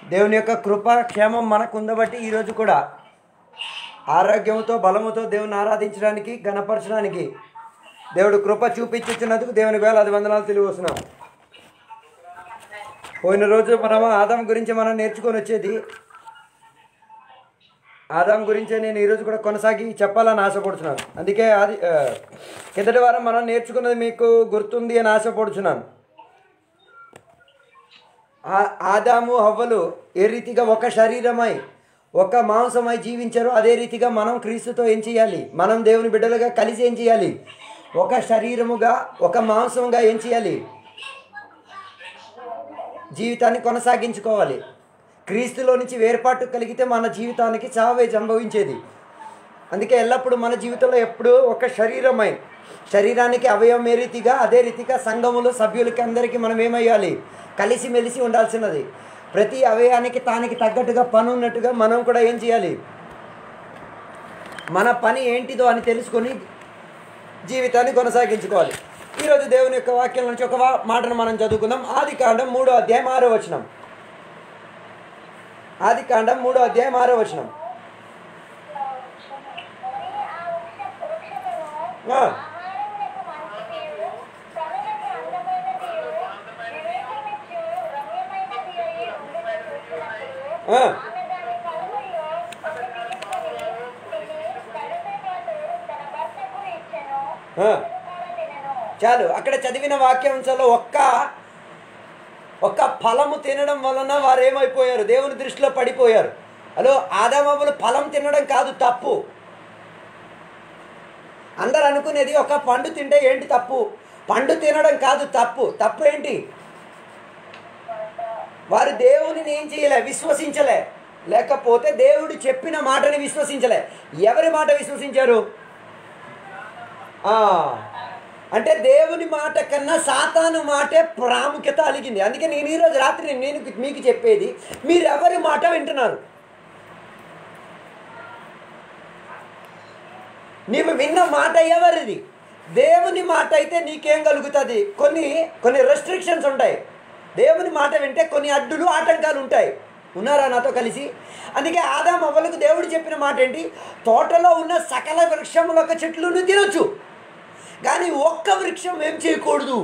దేవుని యొక్క కృప క్షేమం మనకు ఉందబట్టి ఈరోజు కూడా ఆరోగ్యంతో బలముతో దేవుని ఆరాధించడానికి గణపరచడానికి దేవుడు కృప చూపించుచున్నందుకు దేవునికి వేలాది వందనాలు తెలియవస్తున్నాం పోయిన రోజు మనం ఆదాం గురించి మనం నేర్చుకొని వచ్చేది ఆదాం గురించే నేను ఈరోజు కూడా కొనసాగి చెప్పాలని ఆశపడుతున్నాను అందుకే అది ఆ, కిందటి వారం మనం నేర్చుకున్నది మీకు గుర్తుంది అని ఆశపడుచున్నాను ఆ- ఆదాము హవ్వలు ఏ రీతిగా ఒక శరీరమై ఒక మాంసమై జీవించారో అదే రీతిగా మనం క్రీస్తుతో ఏం చేయాలి మనం దేవుని బిడ్డలుగా కలిసి ఏం చేయాలి ఒక శరీరముగా ఒక మాంసముగా ఏం చేయాలి జీవితాన్ని కొనసాగించుకోవాలి క్రీస్తులో నుంచి వేర్పాటు కలిగితే మన జీవితానికి చావే సంభవించేది అందుకే ఎల్లప్పుడూ మన జీవితంలో ఎప్పుడూ ఒక శరీరమై శరీరానికి అవయవం ఏ రీతిగా అదే రీతిగా సంఘములు సభ్యులకి అందరికీ మనం ఏమయ్యాలి కలిసిమెలిసి ఉండాల్సినది ప్రతి అవయవానికి తానికి తగ్గట్టుగా పని ఉన్నట్టుగా మనం కూడా ఏం చేయాలి మన పని ఏంటిదో అని తెలుసుకొని జీవితాన్ని కొనసాగించుకోవాలి ఈరోజు దేవుని యొక్క వాక్యం నుంచి ఒక వా- మాటను మనం చదువుకుందాం ఆది కాండం మూడో అధ్యాయం ఆరో వచనం ఆది కాండం మూడో అధ్యాయం ఆరో వచనం ఆ, ఆహారమునకు మంచి తీరు, కనులకు అందమైన తీరు, వివేకమిచ్చు రమ్యమైనది అయి ఉండుట చూసినప్పుడు, ఆ. ఆమె దాని కడుపులో ఒకటి తీసుకొని తిని, తనతో పాటు తన భర్తకు ఇచ్చెను. ఆ. అతడు కూడా తినెను. చాలు అక్కడ చదివిన వాక్యాంశాల్లో ఒక్క ఒక్క ఫలము తినడం వలన వారు ఏమైపోయారు దేవుని దృష్టిలో పడిపోయారు హలో ఆదామములు ఫలం తినడం కాదు తప్పు అందరు అనుకునేది ఒక పండు తింటే ఏంటి తప్పు పండు తినడం కాదు తప్పు తప్పు ఏంటి వారు దేవునిని ఏం చేయలే విశ్వసించలే లేకపోతే దేవుడు చెప్పిన మాటని విశ్వసించలే ఎవరి మాట విశ్వసించారు ఆ, అంటే దేవుని మాట కన్నా సాతాను మాటే ప్రాముఖ్యత అలిగింది అందుకే నేను ఈరోజు రాత్రి నేను మీకు చెప్పేది మీరు ఎవరి మాట వింటున్నారు నీవు విన్న మాట ఎవరిది దేవుని మాట అయితే నీకేం కలుగుతుంది కొన్ని కొన్ని రెస్ట్రిక్షన్స్ ఉంటాయి దేవుని మాట వింటే కొన్ని అడ్డులు ఆటంకాలు ఉంటాయి ఉన్నారా నాతో కలిసి అందుకే ఆదాం అవ్వలకు దేవుడు చెప్పిన మాట ఏంటి తోటలో ఉన్న సకల వృక్షముల యొక్క చెట్లను తినొచ్చు కానీ ఒక్క వృక్షం ఏం చేయకూడదు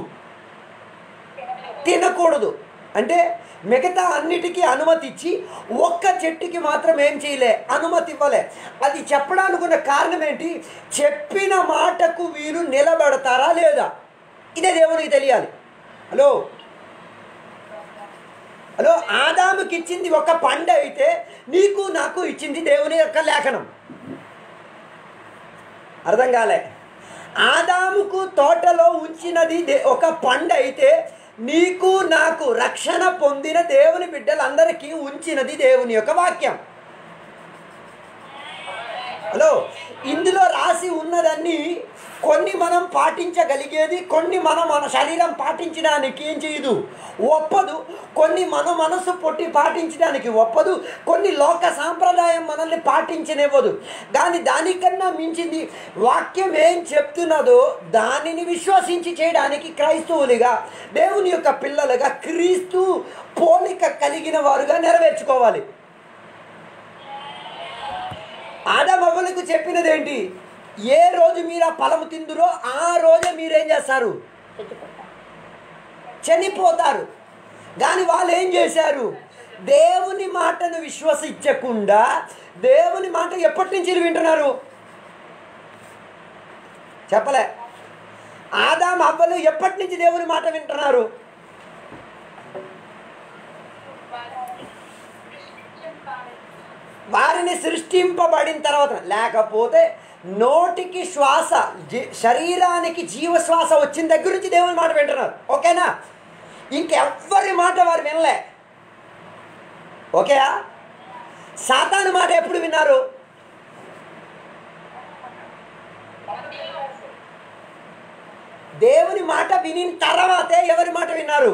తినకూడదు అంటే మిగతా అన్నిటికీ అనుమతి ఇచ్చి ఒక్క చెట్టుకి మాత్రం ఏం చేయలే అనుమతి ఇవ్వలే అది చెప్పడానికి ఉన్న కారణం ఏంటి చెప్పిన మాటకు వీరు నిలబడతారా లేదా ఇదే దేవునికి తెలియాలి హలో హలో ఆదాముకి ఇచ్చింది ఒక పండు అయితే నీకు నాకు ఇచ్చింది దేవుని యొక్క లేఖనం అర్థం కాలే ఆదాముకు తోటలో ఉంచినది దే- ఒక పండు అయితే నీకు నాకు రక్షణ పొందిన దేవుని బిడ్డలందరికీ ఉంచినది దేవుని యొక్క వాక్యం హలో ఇందులో రాసి ఉన్నదన్నీ కొన్ని మనం పాటించగలిగేది కొన్ని మనం మన శరీరం పాటించడానికి ఏం చేయదు ఒప్పదు కొన్ని మన మనసు పొట్టి పాటించడానికి ఒప్పదు కొన్ని లోక సాంప్రదాయం మనల్ని పాటించనివ్వదు కానీ దానికన్నా మించింది వాక్యం ఏం చెప్తున్నదో దానిని విశ్వసించి చేయడానికి క్రైస్తవులుగా దేవుని యొక్క పిల్లలుగా క్రీస్తు పోలిక కలిగిన వారుగా నెరవేర్చుకోవాలి ఆదమవ్వలకు చెప్పినది ఏంటి ఏ రోజు మీరు ఆ ఫలము తిందురో ఆ రోజే మీరేం చేస్తారు చనిపోతారు కానీ వాళ్ళు ఏం చేశారు దేవుని మాటను విశ్వసించకుండా దేవుని మాట ఎప్పటి నుంచి వింటున్నారు చెప్పలే ఆదాం అవ్వలు ఎప్పటి నుంచి దేవుని మాట వింటున్నారు వారిని సృష్టింపబడిన తర్వాత లేకపోతే నోటికి శ్వాస జీ- శరీరానికి జీవశ్వాస వచ్చిన దగ్గర నుంచి దేవుని మాట వింటున్నారు ఓకేనా ఇంకెవ్వరి మాట వారు వినలే ఓకేయా సాతాను మాట ఎప్పుడు విన్నారు దేవుని మాట వినిన తర్వాతే ఎవరి మాట విన్నారు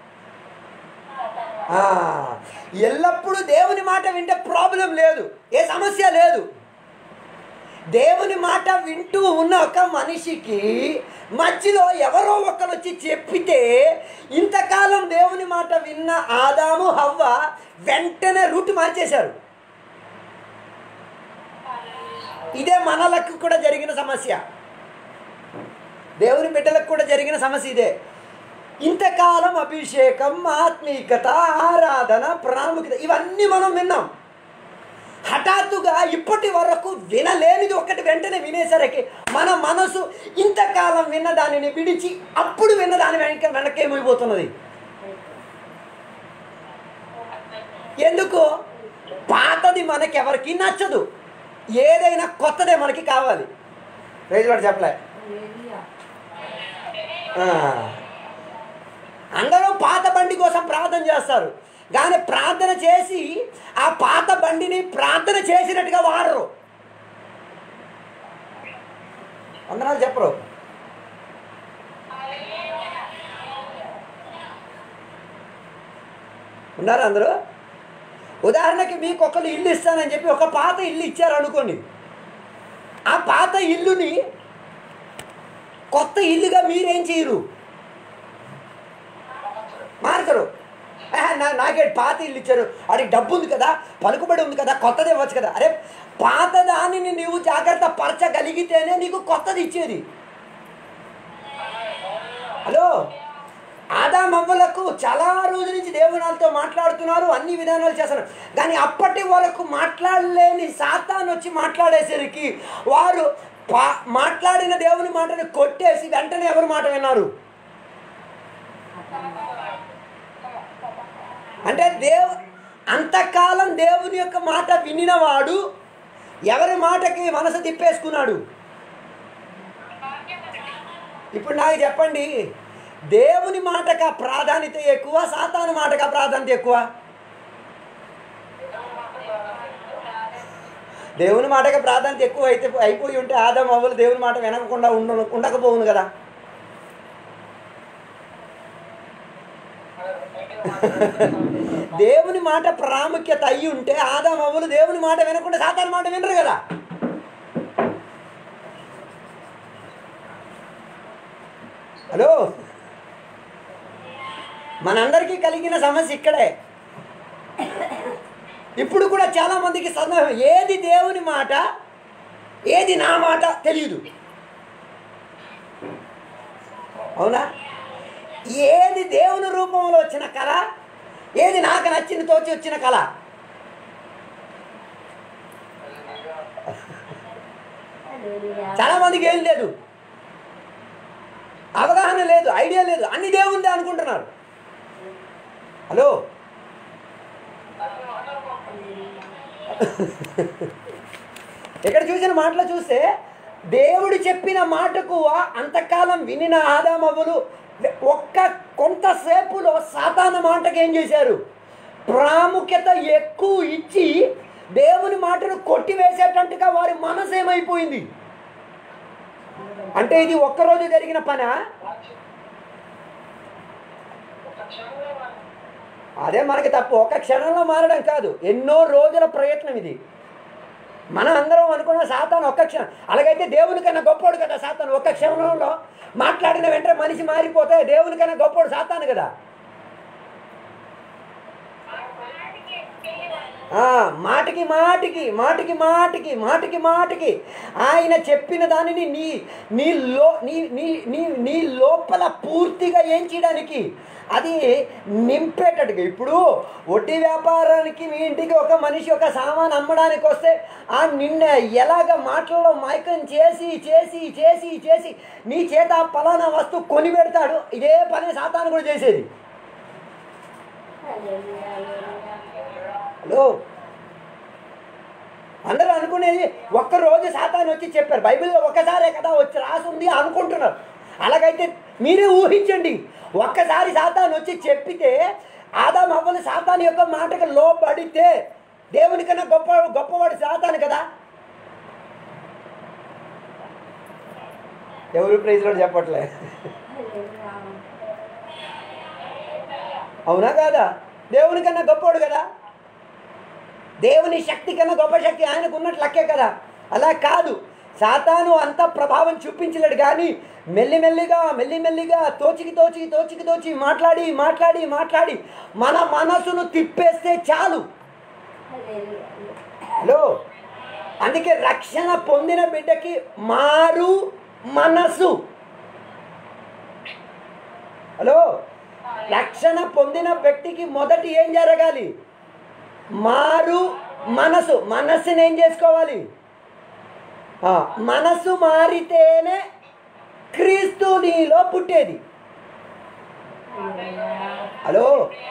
ఆ, ఎల్లప్పుడూ దేవుని మాట వింటే ప్రాబ్లం లేదు ఏ సమస్య లేదు దేవుని మాట వింటూ ఉన్న ఒక మనిషికి మధ్యలో ఎవరో ఒకరు వచ్చి చెప్పితే ఇంతకాలం దేవుని మాట విన్న ఆదాము హవ్వ వెంటనే రూట్ మార్చేశారు ఇదే మనలకు కూడా జరిగిన సమస్య దేవుని బిడ్డలకు కూడా జరిగిన సమస్య ఇదే ఇంతకాలం అభిషేకం ఆత్మీకత ఆరాధన ప్రాముఖ్యత ఇవన్నీ మనం విన్నాం హఠాత్తుగా ఇప్పటి వరకు వినలేనిది ఒకటి వెంటనే వినేసరికి మన మనసు ఇంతకాలం విన్న దానిని విడిచి అప్పుడు విన్న దాని వెనక వెనకేమైపోతున్నది ఎందుకు పాతది మనకెవరికి నచ్చదు ఏదైనా కొత్తదే మనకి కావాలి రైతు వాడు చెప్పలే ఆ. అందరూ పాత బండి కోసం ప్రార్థన చేస్తారు కానీ ప్రార్థన చేసి ఆ పాత బండిని ప్రార్థన చేసినట్టుగా వాడరు వందనాలు చెప్పరు ఉన్నారు అందరూ ఉదాహరణకి మీకు ఒకళ్ళు ఇల్లు ఇస్తానని చెప్పి ఒక పాత ఇల్లు ఇచ్చారు అనుకోండి ఆ పాత ఇల్లుని కొత్త ఇల్లుగా మీరేం చేయరు మార్చరు ఆహా, నా నాకే పాత ఇల్లు ఇచ్చారు అడిగి డబ్బు ఉంది కదా పలుకుబడి ఉంది కదా కొత్తది ఇవ్వచ్చు కదా అరే పాత దానిని నీవు జాగ్రత్త పరచగలిగితేనే నీకు కొత్తది ఇచ్చేది హలో ఆదామవ్వలకు చాలా రోజుల నుంచి దేవునాలతో మాట్లాడుతున్నారు అన్ని విధానాలు చేస్తున్నారు కానీ అప్పటి వరకు మాట్లాడలేని సాతాన్ వచ్చి మాట్లాడేసరికి వారు పా మాట్లాడిన దేవుని మాటని కొట్టేసి వెంటనే ఎవరి మాట విన్నారు అంటే దేవు అంతకాలం దేవుని యొక్క మాట వినినవాడు ఎవరి మాటకి మనసు తిప్పేసుకున్నాడు ఇప్పుడు నాకు చెప్పండి దేవుని మాటక ప్రాధాన్యత ఎక్కువ సాతాను మాటక ప్రాధాన్యత ఎక్కువ దేవుని మాటకి ప్రాధాన్యత ఎక్కువ అయితే అయిపోయి ఉంటే ఆదం అవ్వలు దేవుని మాట వినకుండా ఉండ ఉండకపోవును కదా దేవుని మాట ప్రాముఖ్యత అయ్యి ఉంటే ఆదాం అవ్వలు దేవుని మాట వినకుండా సాతాను మాట వినరు కదా హలో మనందరికీ కలిగిన సమస్య ఇక్కడే ఇప్పుడు కూడా చాలా మందికి సందేహం ఏది దేవుని మాట ఏది నా మాట తెలియదు అవునా ఏది దేవుని రూపంలో వచ్చిన కళ ఏది నాకు నచ్చిన తోచి వచ్చిన కళ చాలా మందికి ఏం లేదు అవగాహన లేదు ఐడియా లేదు అన్ని దేవుందే అనుకుంటున్నారు హలో ఇక్కడ చూసిన మాటలో చూస్తే దేవుడు చెప్పిన మాటకు అంతకాలం వినిన ఆదామవులు ఒక్క కొంతసేపులో సాతాన మాటకి ఏం చేశారు ప్రాముఖ్యత ఎక్కువ ఇచ్చి దేవుని మాటను కొట్టివేసేటట్టుగా వారి మనసు ఏమైపోయింది అంటే ఇది ఒక్కరోజు జరిగిన పనా అదే మనకి తప్పు ఒక క్షణంలో మారడం కాదు ఎన్నో రోజుల ప్రయత్నం ఇది మనం అందరం అనుకున్న సాతాను ఒక్క క్షణం అలాగైతే దేవుని కన్నా గొప్పోడు కదా సాతాను ఒక్క క్షణంలో మాట్లాడిన వెంటనే మనిషి మారిపోతే దేవుని కన్నా గొప్పోడు సాతాను కదా ఆ, మాటికి మాటికి మాటికి మాటికి మాటికి మాటికి ఆయన చెప్పిన దానిని నీ నీ లో నీ నీ నీ నీ లోపల పూర్తిగా ఏం చేయడానికి అది నింపేటట్టుగా ఇప్పుడు వడ్డీ వ్యాపారానికి మీ ఇంటికి ఒక మనిషి ఒక సామాన్ అమ్మడానికి వస్తే ఆ నిన్న ఎలాగ మాటలలో మైకం చేసి చేసి చేసి చేసి నీ చేత ఆ పలానా వస్తువు కొని పెడతాడు ఇదే పని సాతాను కూడా చేసేది హలో అందరూ అనుకునేది ఒక్కరోజు సాతాను వచ్చి చెప్పారు బైబిల్లో ఒక్కసారే కదా వచ్చి రాసుంది అనుకుంటున్నారు అలాగైతే మీరే ఊహించండి ఒక్కసారి సాతాను వచ్చి చెప్పితే ఆదాం అవ్వని సాతాను యొక్క మాటకు లోపడితే దేవుని కన్నా గొప్ప గొప్పవాడు సాతాను కదా ఎవరు ప్రైజ్లో చెప్పట్లే అవునా కాదా దేవుని కన్నా గొప్పవాడు కదా దేవుని శక్తి కన్నా గొప్ప శక్తి ఆయనకు ఉన్నట్లు లక్కే కదా అలా కాదు సాతాను అంత ప్రభావం చూపించలేడు కానీ మెల్లిమెల్లిగా మెల్లిమెల్లిగా తోచికి తోచికి తోచికి తోచి మాట్లాడి మాట్లాడి మాట్లాడి మన మనసును తిప్పేస్తే చాలు హలో అందుకే రక్షణ పొందిన బిడ్డకి మారు మనసు హలో రక్షణ పొందిన వ్యక్తికి మొదటి ఏం జరగాలి మారు మనసు మనస్సుని ఏం చేసుకోవాలి ఆ, మనసు మారితేనే క్రీస్తు నీలో పుట్టేది హలో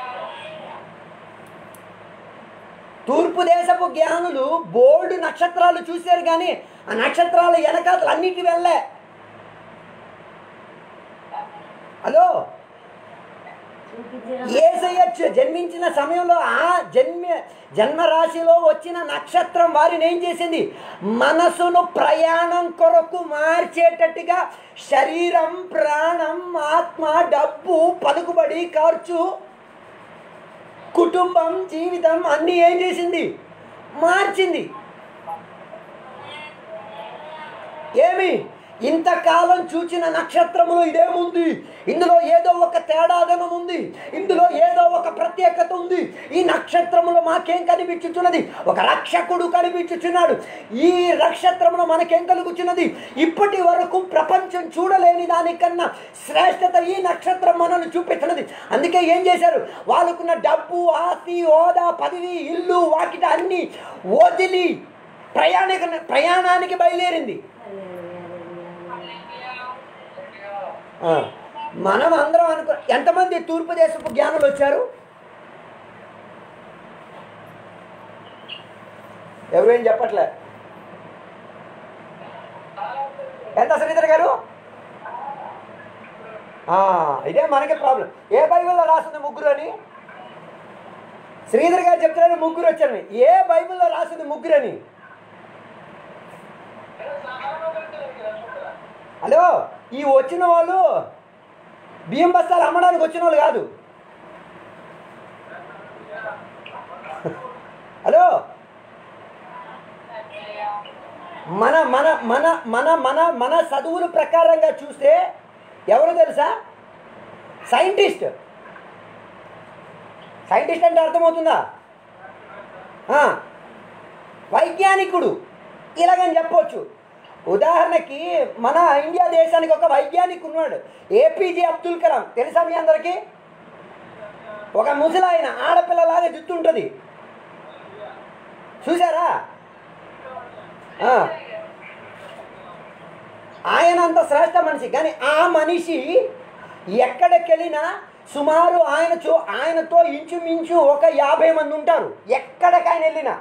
తూర్పు దేశపు జ్ఞానులు బోర్డు నక్షత్రాలు చూశారు కానీ ఆ నక్షత్రాల వెనకాతలు అన్నిటి వెళ్ళే హలో ఏసయ్య చ- జన్మించిన సమయంలో ఆ జన్మ జన్మరాశిలో వచ్చిన నక్షత్రం వారిని ఏం చేసింది మనసును ప్రయాణం కొరకు మార్చేటట్టుగా శరీరం ప్రాణం ఆత్మ డబ్బు పలుకుబడి ఖర్చు కుటుంబం జీవితం అన్నీ ఏం చేసింది మార్చింది ఏమి ఇంతకాలం చూచిన నక్షత్రములో ఇదేముంది ఇందులో ఏదో ఒక తేడాదనం ఉంది ఇందులో ఏదో ఒక ప్రత్యేకత ఉంది ఈ నక్షత్రములో మాకేం కనిపించుచున్నది ఒక రక్షకుడు కనిపించుచున్నాడు ఈ నక్షత్రములో మనకేం కలుగుచున్నది ఇప్పటి వరకు ప్రపంచం చూడలేని దానికన్నా శ్రేష్టత ఈ నక్షత్రం మనల్ని చూపించినది అందుకే ఏం చేశారు వాళ్ళకున్న డబ్బు ఆస్తి హోదా పదవి ఇల్లు వాకిట అన్ని వదిలి ప్రయాణిక ప్రయాణానికి బయలుదేరింది ఆ, మనం అందరం అనుకో ఎంతమంది తూర్పు దేశపు జ్ఞానులు వచ్చారు ఎవరేం చెప్పట్లే ఎంత శ్రీధర్ గారు ఆ, ఇదే మనకి ప్రాబ్లం ఏ బైబిల్లో రాసింది ముగ్గురు అని శ్రీధర్ గారు చెప్తున్నారు ముగ్గురు వచ్చారని ఏ బైబిల్లో రాసింది ముగ్గురు అని హలో ఈ వచ్చిన వాళ్ళు బియ్యం బస్తాలు అమ్మడానికి వచ్చిన వాళ్ళు కాదు హలో మన మన మన మన మన మన చదువుల ప్రకారంగా చూస్తే ఎవరు తెలుసా సైంటిస్ట్ సైంటిస్ట్ అంటే అర్థమవుతుందా ఆ, వైజ్ఞానికుడు ఇలాగని చెప్పవచ్చు ఉదాహరణకి మన ఇండియా దేశానికి ఒక వైజ్ఞానికుడు ఉన్నాడు ఏపీజే అబ్దుల్ కలాం తెలుసా మీ అందరికీ ఒక ముసలాయన ఆడపిల్లలాగా జుట్టు ఉంటుంది చూసారా ఆ. ఆయన అంత శ్రేష్ట మనిషి కానీ ఆ మనిషి ఎక్కడికెళ్ళినా సుమారు ఆయన చూ ఆయనతో ఇంచుమించు ఒక యాభై మంది ఉంటారు ఎక్కడికైనా వెళ్ళినా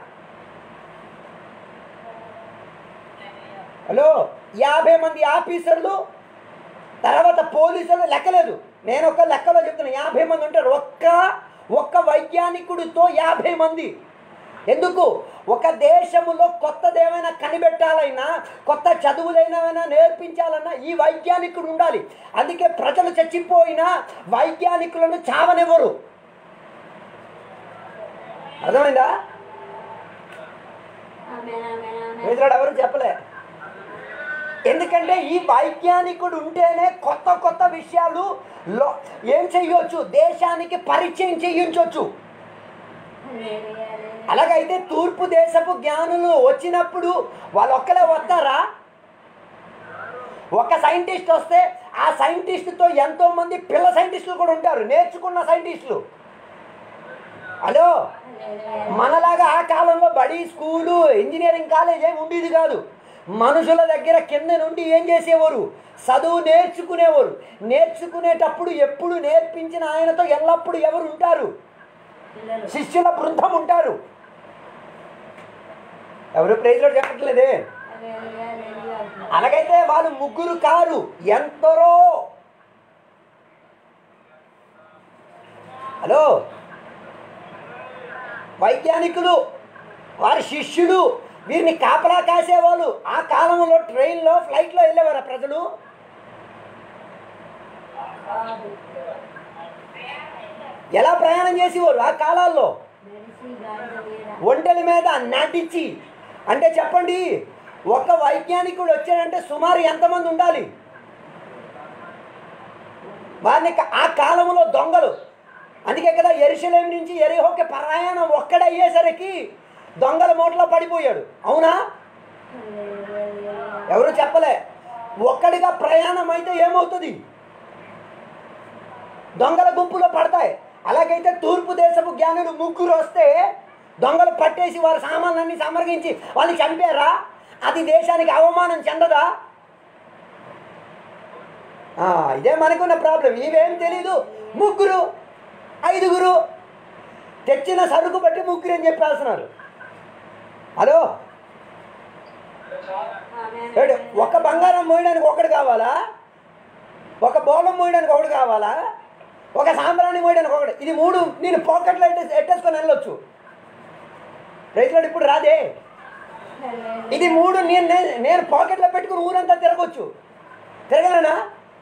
హలో యాభై మంది ఆఫీసర్లు తర్వాత పోలీసులు లెక్కలేదు నేను ఒక లెక్కలో చెప్తున్నా యాభై మంది ఉంటారు ఒక్క ఒక్క వైజ్ఞానికుడితో యాభై మంది ఎందుకు ఒక దేశములో కొత్తదేమైనా కనిపెట్టాలైనా కొత్త చదువులైనా నేర్పించాలన్నా ఈ వైజ్ఞానికుడు ఉండాలి అందుకే ప్రజలు చచ్చిపోయినా వైజ్ఞానికులను చావనివ్వరు అర్థమైందా మిత్రుడు ఎవరు చెప్పలే ఎందుకంటే ఈ వైజ్ఞానికుడు ఉంటేనే కొత్త కొత్త విషయాలు లో ఏం చెయ్యొచ్చు దేశానికి పరిచయం చేయించవచ్చు అలాగైతే తూర్పు దేశపు జ్ఞానులు వచ్చినప్పుడు వాళ్ళు ఒక్కలే వస్తారా ఒక సైంటిస్ట్ వస్తే ఆ సైంటిస్ట్తో ఎంతో మంది పిల్ల సైంటిస్టులు కూడా ఉంటారు నేర్చుకున్న సైంటిస్టులు హలో మనలాగా ఆ కాలంలో బడి స్కూలు ఇంజనీరింగ్ కాలేజ్ ఏమి ఉండేది కాదు మనుషుల దగ్గర కింద నుండి ఏం చేసేవారు చదువు నేర్చుకునేవారు నేర్చుకునేటప్పుడు ఎప్పుడు నేర్పించిన ఆయనతో ఎల్లప్పుడూ ఎవరు ఉంటారు శిష్యుల బృందం ఉంటారు ఎవరు ప్రైజ్లో చెప్పట్లేదే అలాగైతే వాళ్ళు ముగ్గురు కారు ఎంతరో హలో వైజ్ఞానికులు వారి శిష్యులు వీరిని కాపలా కాసేవాళ్ళు ఆ కాలంలో ట్రైన్లో ఫ్లైట్లో వెళ్ళేవారా ప్రజలు ఎలా ప్రయాణం చేసేవారు ఆ కాలాల్లో ఒంటెల మీద నడిచి అంటే చెప్పండి ఒక వైజ్ఞానికుడు వచ్చాడంటే సుమారు ఎంతమంది ఉండాలి వారిని క- ఆ కాలంలో దొంగలు అందుకే కదా ఎరుసలేం నుంచి ఎరిహోకి ప్రయాణం ఒక్కడయ్యేసరికి దొంగల మూటలో పడిపోయాడు అవునా ఎవరు చెప్పలే ఒక్కడిగా ప్రయాణం అయితే ఏమవుతుంది దొంగల గుంపులో పడతాయి అలాగైతే తూర్పు దేశపు జ్ఞానులు ముగ్గురు వస్తే దొంగలు పట్టేసి వారి సామాన్లన్నీ సమర్గించి వాళ్ళని చంపారా అది దేశానికి అవమానం చెందదా ఆ, ఇదే మనకున్న ప్రాబ్లం ఇవేం తెలీదు ముగ్గురు ఐదుగురు తెచ్చిన సరుకు బట్టి ముగ్గురు అని చెప్పేస్తున్నారు హలో ఏడు, ఒక బంగారం మోయడానికి ఒకటి కావాలా ఒక బోలం మోయడానికి ఒకటి కావాలా ఒక సాంబ్రాణి మోయడానికి ఒకటి ఇది మూడు నేను పాకెట్లో ఎట్టే ఎట్టేసుకొని వెళ్ళొచ్చు రైతులు ఇప్పుడు రాదే ఇది మూడు నేను నేను- నేను పాకెట్లో పెట్టుకుని ఊరంతా తిరగొచ్చు తిరగలేనా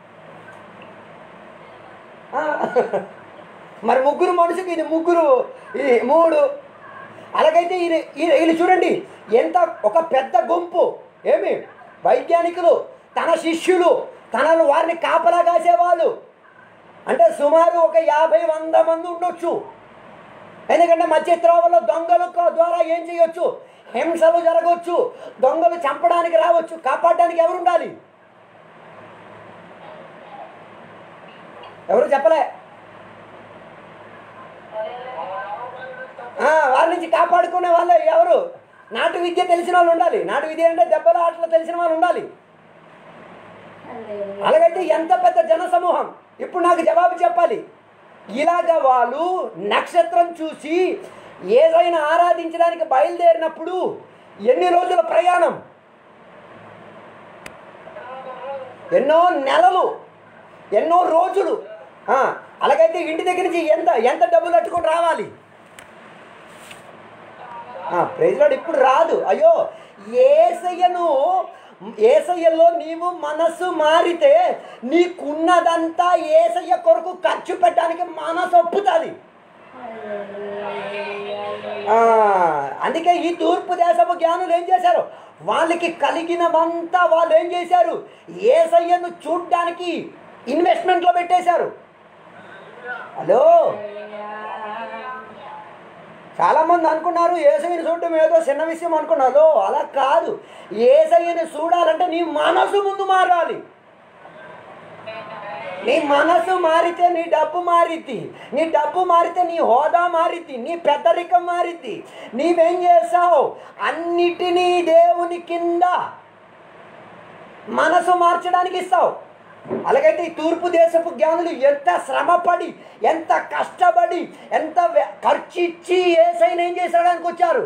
ఆ, మరి ముగ్గురు మనుషుకి ఇది ముగ్గురు ఇది మూడు అలాగైతే ఈయన ఈయన ఈయన చూడండి ఎంత ఒక పెద్ద గుంపు ఏమి వైజ్ఞానికులు తన శిష్యులు తనను వారిని కాపలా కాసేవాళ్ళు అంటే సుమారు ఒక యాభై వంద మంది ఉండొచ్చు ఎందుకంటే మధ్య త్రోవలో దొంగలు క- ద్వారా ఏం చేయొచ్చు హింసలు జరగవచ్చు దొంగలు చంపడానికి రావచ్చు కాపాడడానికి ఎవరు ఉండాలి ఎవరు చెప్పలే ఆ, వారి నుంచి కాపాడుకునే వాళ్ళే ఎవరు నాటు విద్య తెలిసిన వాళ్ళు ఉండాలి నాటు విద్య అంటే దెబ్బల ఆటలు తెలిసిన వాళ్ళు ఉండాలి అలాగైతే ఎంత పెద్ద జన సమూహం ఇప్పుడు నాకు జవాబు చెప్పాలి ఇలాగ వాళ్ళు నక్షత్రం చూసి ఏదైనా ఆరాధించడానికి బయలుదేరినప్పుడు ఎన్ని రోజుల ప్రయాణం ఎన్నో నెలలు ఎన్నో రోజులు ఆ, అలాగైతే ఇంటి దగ్గర నుంచి ఎంత ఎంత డబ్బులు కట్టుకొని రావాలి ప్రైజ్లాడ్ ఇప్పుడు రాదు అయ్యో ఏసయ్యను ఏసయ్యలో నీవు మనస్సు మారితే నీకున్నదంతా ఏసయ్య కొరకు ఖర్చు పెట్టడానికి మనసు ఒప్పుతుంది ఆ, అందుకే ఈ తూర్పు దేశపు జ్ఞానులు ఏం చేశారు వాళ్ళకి కలిగినవంతా వాళ్ళు ఏం చేశారు ఏసయ్యను చూడ్డానికి ఇన్వెస్ట్మెంట్లో పెట్టేశారు హలో చాలా మంది అనుకున్నారు ఏసయ్యని చూడటం ఏదో చిన్న విషయం అనుకున్నారు అలా కాదు ఏసయ్యని చూడాలంటే నీ మనసు ముందు మారాలి నీ మనసు మారితే నీ డబ్బు మారిద్ది నీ డబ్బు మారితే నీ హోదా మారిద్ది నీ పెద్దరికం మారిద్ది నీవేం చేస్తావు అన్నిటినీ దేవుని కింద మనసు మార్చడానికి ఇస్తావు అలాగైతే ఈ తూర్పు దేశపు జ్ఞానులు ఎంత శ్రమపడి ఎంత కష్టపడి ఎంత వె- ఖర్చు ఇచ్చి ఏసైనా ఏం చేసడానికి వచ్చారు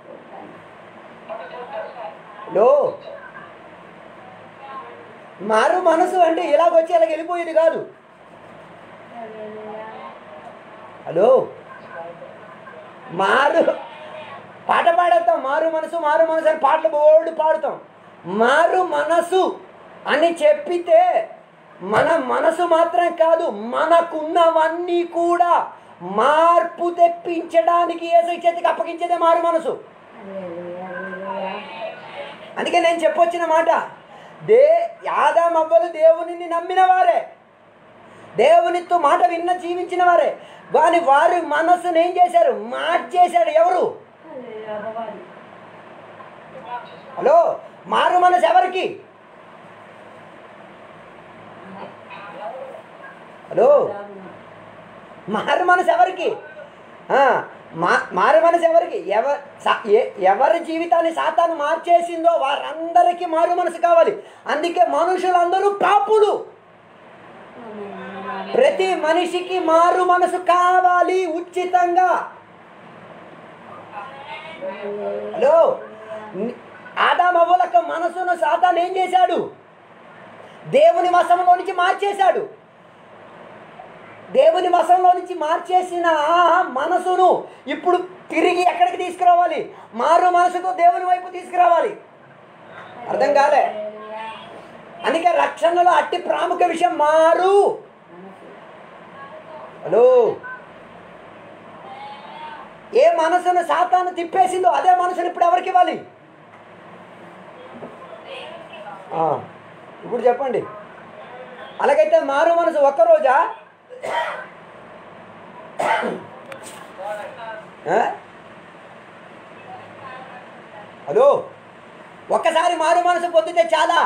లో మారు మనసు అంటే ఇలాగొచ్చి ఇలాగ వెళ్ళిపోయేది కాదు హలో మారు పాట పాడేస్తాం మారు మనసు మారు మనసు అని పాటలు బోల్డ్ పాడుతాం మారు మనసు అని చెప్పితే మన మనసు మాత్రం కాదు మనకున్నవన్నీ కూడా మార్పు తెప్పించడానికి ఏసై చేతికి అప్పగించేదే మారు మనసు అందుకే నేను చెప్పొచ్చిన మాట దే యాదామవ్వలు దేవునిని నమ్మిన వారే దేవునితో మాట విన్న జీవించిన వారే కానీ వారి మనసును ఏం చేశారు మార్చేశాడు ఎవరు హలో మారు మనసు ఎవరికి హలో మారు మనసు ఎవరికి ఆ, మా మారు మనసు ఎవరికి ఎవ సా- ఏ- ఎవరి జీవితాన్ని సాతాను మార్చేసిందో వారందరికీ మారు మనసు కావాలి అందుకే మనుషులందరూ పాపులు ప్రతి మనిషికి మారు మనసు కావాలి ఉచితంగా హలో ఆదామవ్వలక మనసును సాతాన్ ఏం చేశాడు దేవుని వశంలో నుంచి మార్చేశాడు దేవుని వశంలో నుంచి మార్చేసిన ఆ మనసును ఇప్పుడు తిరిగి ఎక్కడికి తీసుకురావాలి మారు మనసుతో దేవుని వైపు తీసుకురావాలి అర్థం కాలే అందుకే రక్షణలో అట్టి ప్రాముఖ్య విషయం మారు హలో ఏ మనసును సాతాను తిప్పేసిందో అదే మనసును ఇప్పుడు ఎవరికి ఇవ్వాలి ఆ, ఇప్పుడు చెప్పండి అలాగైతే మారు మనసు ఒక్క రోజా ఆ? హలో ఒక్కసారి మారు మనసు పొందితే చాలా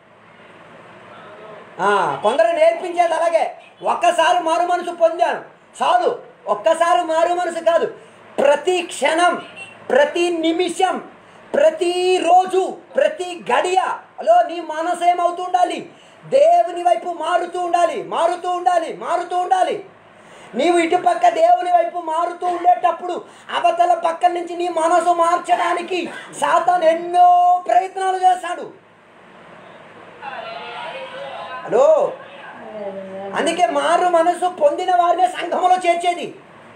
ఆ, కొందరు నేర్పించేది అలాగే ఒక్కసారి మారు మనసు పొందాను చాలు ఒక్కసారి మారు మనసు కాదు ప్రతి క్షణం ప్రతి నిమిషం ప్రతిరోజు ప్రతి గడియ హలో నీ మనసు ఏమవుతూ ఉండాలి దేవుని వైపు మారుతూ ఉండాలి మారుతూ ఉండాలి మారుతూ ఉండాలి నీవు ఇటుపక్క దేవుని వైపు మారుతూ ఉండేటప్పుడు అవతల పక్క నుంచి నీ మనసు మార్చడానికి సాతాన్ ఎన్నో ప్రయత్నాలు చేస్తాడు హలో అందుకే మారు మనసు పొందిన వారినే సంఘములో చేర్చేది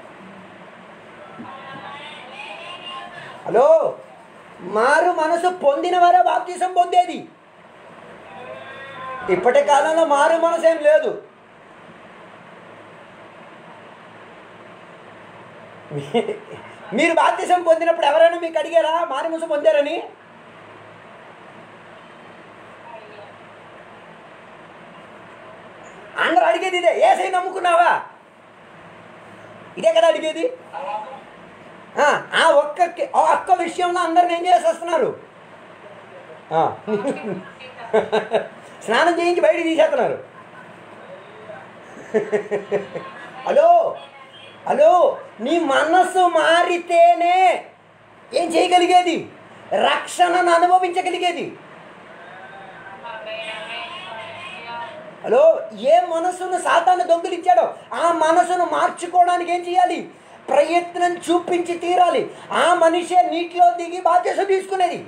హలో మారు మనసు పొందిన వారే బాప్తీసం పొందేది ఇప్పటి కాలంలో మారు మనసు ఏం లేదు మీ- మీరు బాప్తీసం పొందినప్పుడు ఎవరైనా మీకు అడిగారా మారు మనసు పొందారని అందరూ అడిగేది ఇదే ఏసై నమ్ముకున్నావా ఇదే కదా అడిగేది ఆ, ఆ ఒక్క ఆ ఒక్క విషయంలో అందరిని ఏం చేసేస్తున్నారు ఆ. స్నానం చేయించి బయటికి తీసేస్తున్నారు హలో హలో నీ మనస్సు మారితేనే ఏం చేయగలిగేది రక్షణను అనుభవించగలిగేది హలో ఏ మనసును సాతాను దొంగిలించాడో ఆ మనసును మార్చుకోవడానికి ఏం చేయాలి ప్రయత్నం చూపించి తీరాలి ఆ మనిషే నీటిలో దిగి బాధ్యత తీసుకునేది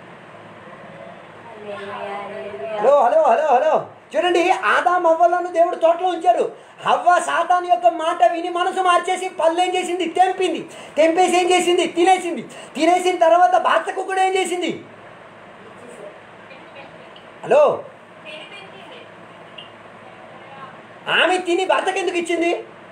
హలో హలో హలో హలో చూడండి ఆదాం అవ్వలను దేవుడు తోటలో ఉంచారు హవ్వ సాతాన్ యొక్క మాట విని మనసు మార్చేసి పళ్ళు ఏం చేసింది తెంపింది తెంపేసి ఏం చేసింది తినేసింది తినేసిన తర్వాత భర్తకు కూడా ఏం చేసింది హలో ఆమె తిని భర్తకి ఎందుకు ఇచ్చింది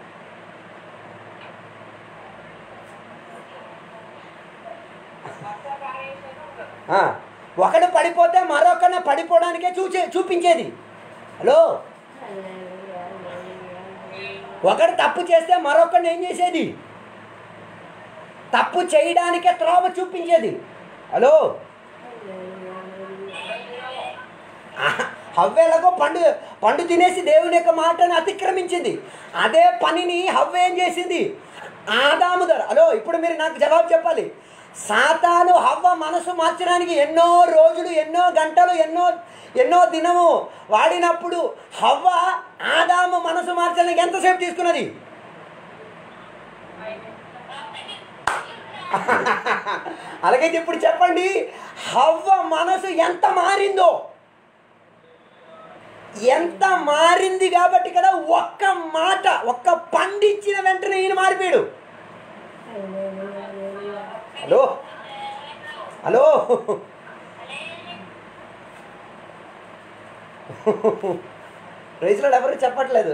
ఆ, ఒకడు పడిపోతే మరొకరిని పడిపోవడానికే చూచే చూపించేది హలో ఒకడు తప్పు చేస్తే మరొకరిని ఏం చేసేది తప్పు చేయడానికే త్రోవ చూపించేది హలో హవ్వేలాగో పండు పండు తినేసి దేవుని యొక్క మాటను అతిక్రమించింది అదే పనిని హవ్వ ఏం చేసింది ఆదాము ధర హలో ఇప్పుడు మీరు నాకు జవాబు చెప్పాలి సాతాను హవ్వ మనసు మార్చడానికి ఎన్నో రోజులు ఎన్నో గంటలు ఎన్నో ఎన్నో దినము వాడినప్పుడు హవ్వ ఆదాము మనసు మార్చడానికి ఎంతసేపు తీసుకున్నది అలాగైతే ఇప్పుడు చెప్పండి హవ్వ మనసు ఎంత మారిందో ఎంత మారింది కాబట్టి కదా ఒక్క మాట ఒక్క పండిచ్చిన వెంటనే ఈయన మారిపోయాడు హలో హలో రైతులో ఎవరు చెప్పట్లేదు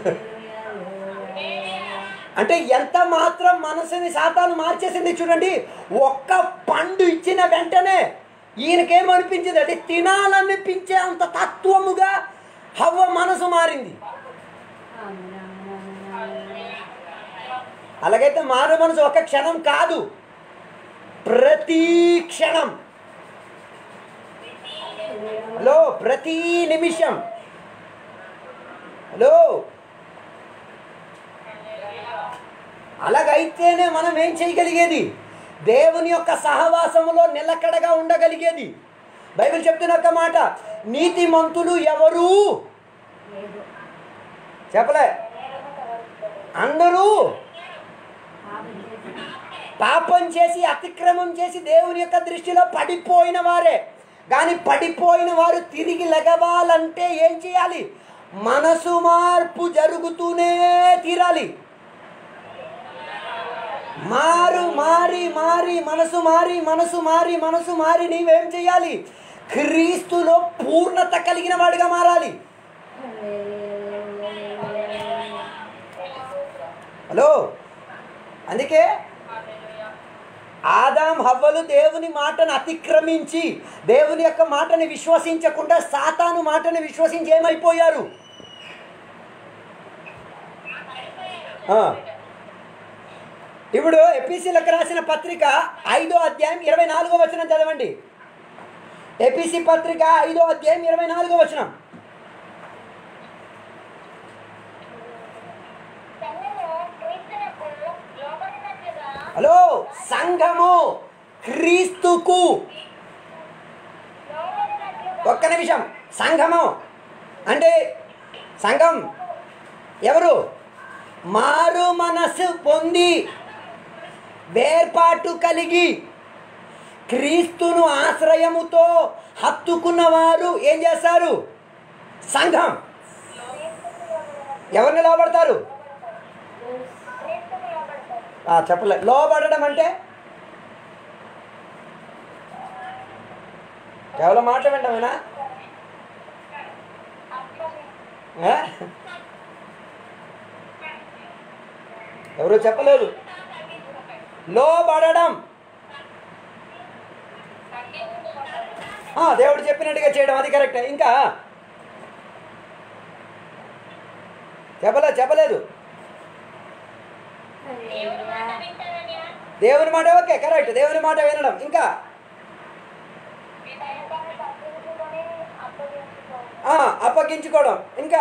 అంటే ఎంత మాత్రం మనసుని శాతాలు మార్చేసింది చూడండి ఒక్క పండు ఇచ్చిన వెంటనే ఈయనకేమనిపించింది అంటే తినాలనిపించే అంత తత్వముగా హవ్వ మనసు మారింది అలాగైతే మారు మనసు ఒక క్షణం కాదు ప్రతి క్షణం హలో ప్రతి నిమిషం హలో అలాగైతేనే మనం ఏం చేయగలిగేది దేవుని యొక్క సహవాసములో నిలకడగా ఉండగలిగేది బైబిల్ చెప్తున్న ఒక మాట నీతిమంతులు ఎవరు చెప్పలే అందరూ పాపం చేసి అతిక్రమం చేసి దేవుని యొక్క దృష్టిలో పడిపోయిన వారే కానీ పడిపోయిన వారు తిరిగి లెగవాలంటే ఏం చేయాలి మనసు మార్పు జరుగుతూనే తీరాలి మారు మారి మారి మనసు మారి మనసు మారి మనసు మారి నీవేం చేయాలి క్రీస్తులో పూర్ణత కలిగిన వాడిగా మారాలి హలో అందుకే ఆదాం హవ్వలు దేవుని మాటను అతిక్రమించి దేవుని యొక్క మాటని విశ్వసించకుండా సాతాను మాటని విశ్వసించి ఏమైపోయారు ఆ. ఇప్పుడు ఎపిసిలకు రాసిన పత్రిక ఐదో అధ్యాయం ఇరవై నాలుగో వచనం చదవండి ఎపిసి పత్రిక ఐదో అధ్యాయం ఇరవై నాలుగో వచనం సంఘము క్రీస్తునకు లోబడినట్లుగా హలో సంఘము క్రీస్తుకు లోబడినట్లుగా ఒక్క నిమిషం సంఘము అంటే సంఘం ఎవరు మారు మనస్సు పొంది వేర్పాటు కలిగి క్రీస్తును ఆశ్రయముతో హత్తుకున్నవారు ఏం చేస్తారు సంఘం ఎవరిని లోబడతారు క్రీస్తుకు లోబడతారు ఆ, చెప్పలే లోబడడం అంటే కేవలం మాట వింటామేనా ఆ? ఎవరు చెప్పలేదు లోబడడం ఆ, దేవుడు చెప్పినట్టుగా చేయడం అది కరెక్టే ఇంకా చెప్పలేదు చెప్పలేదు దేవుని మాట ఓకే కరెక్ట్ దేవుని మాట వినడం ఇంకా దైవాన్ని తగ్గించుకొని అప్పగించుకోవాలి ఆ, అప్పగించుకోవడం ఇంకా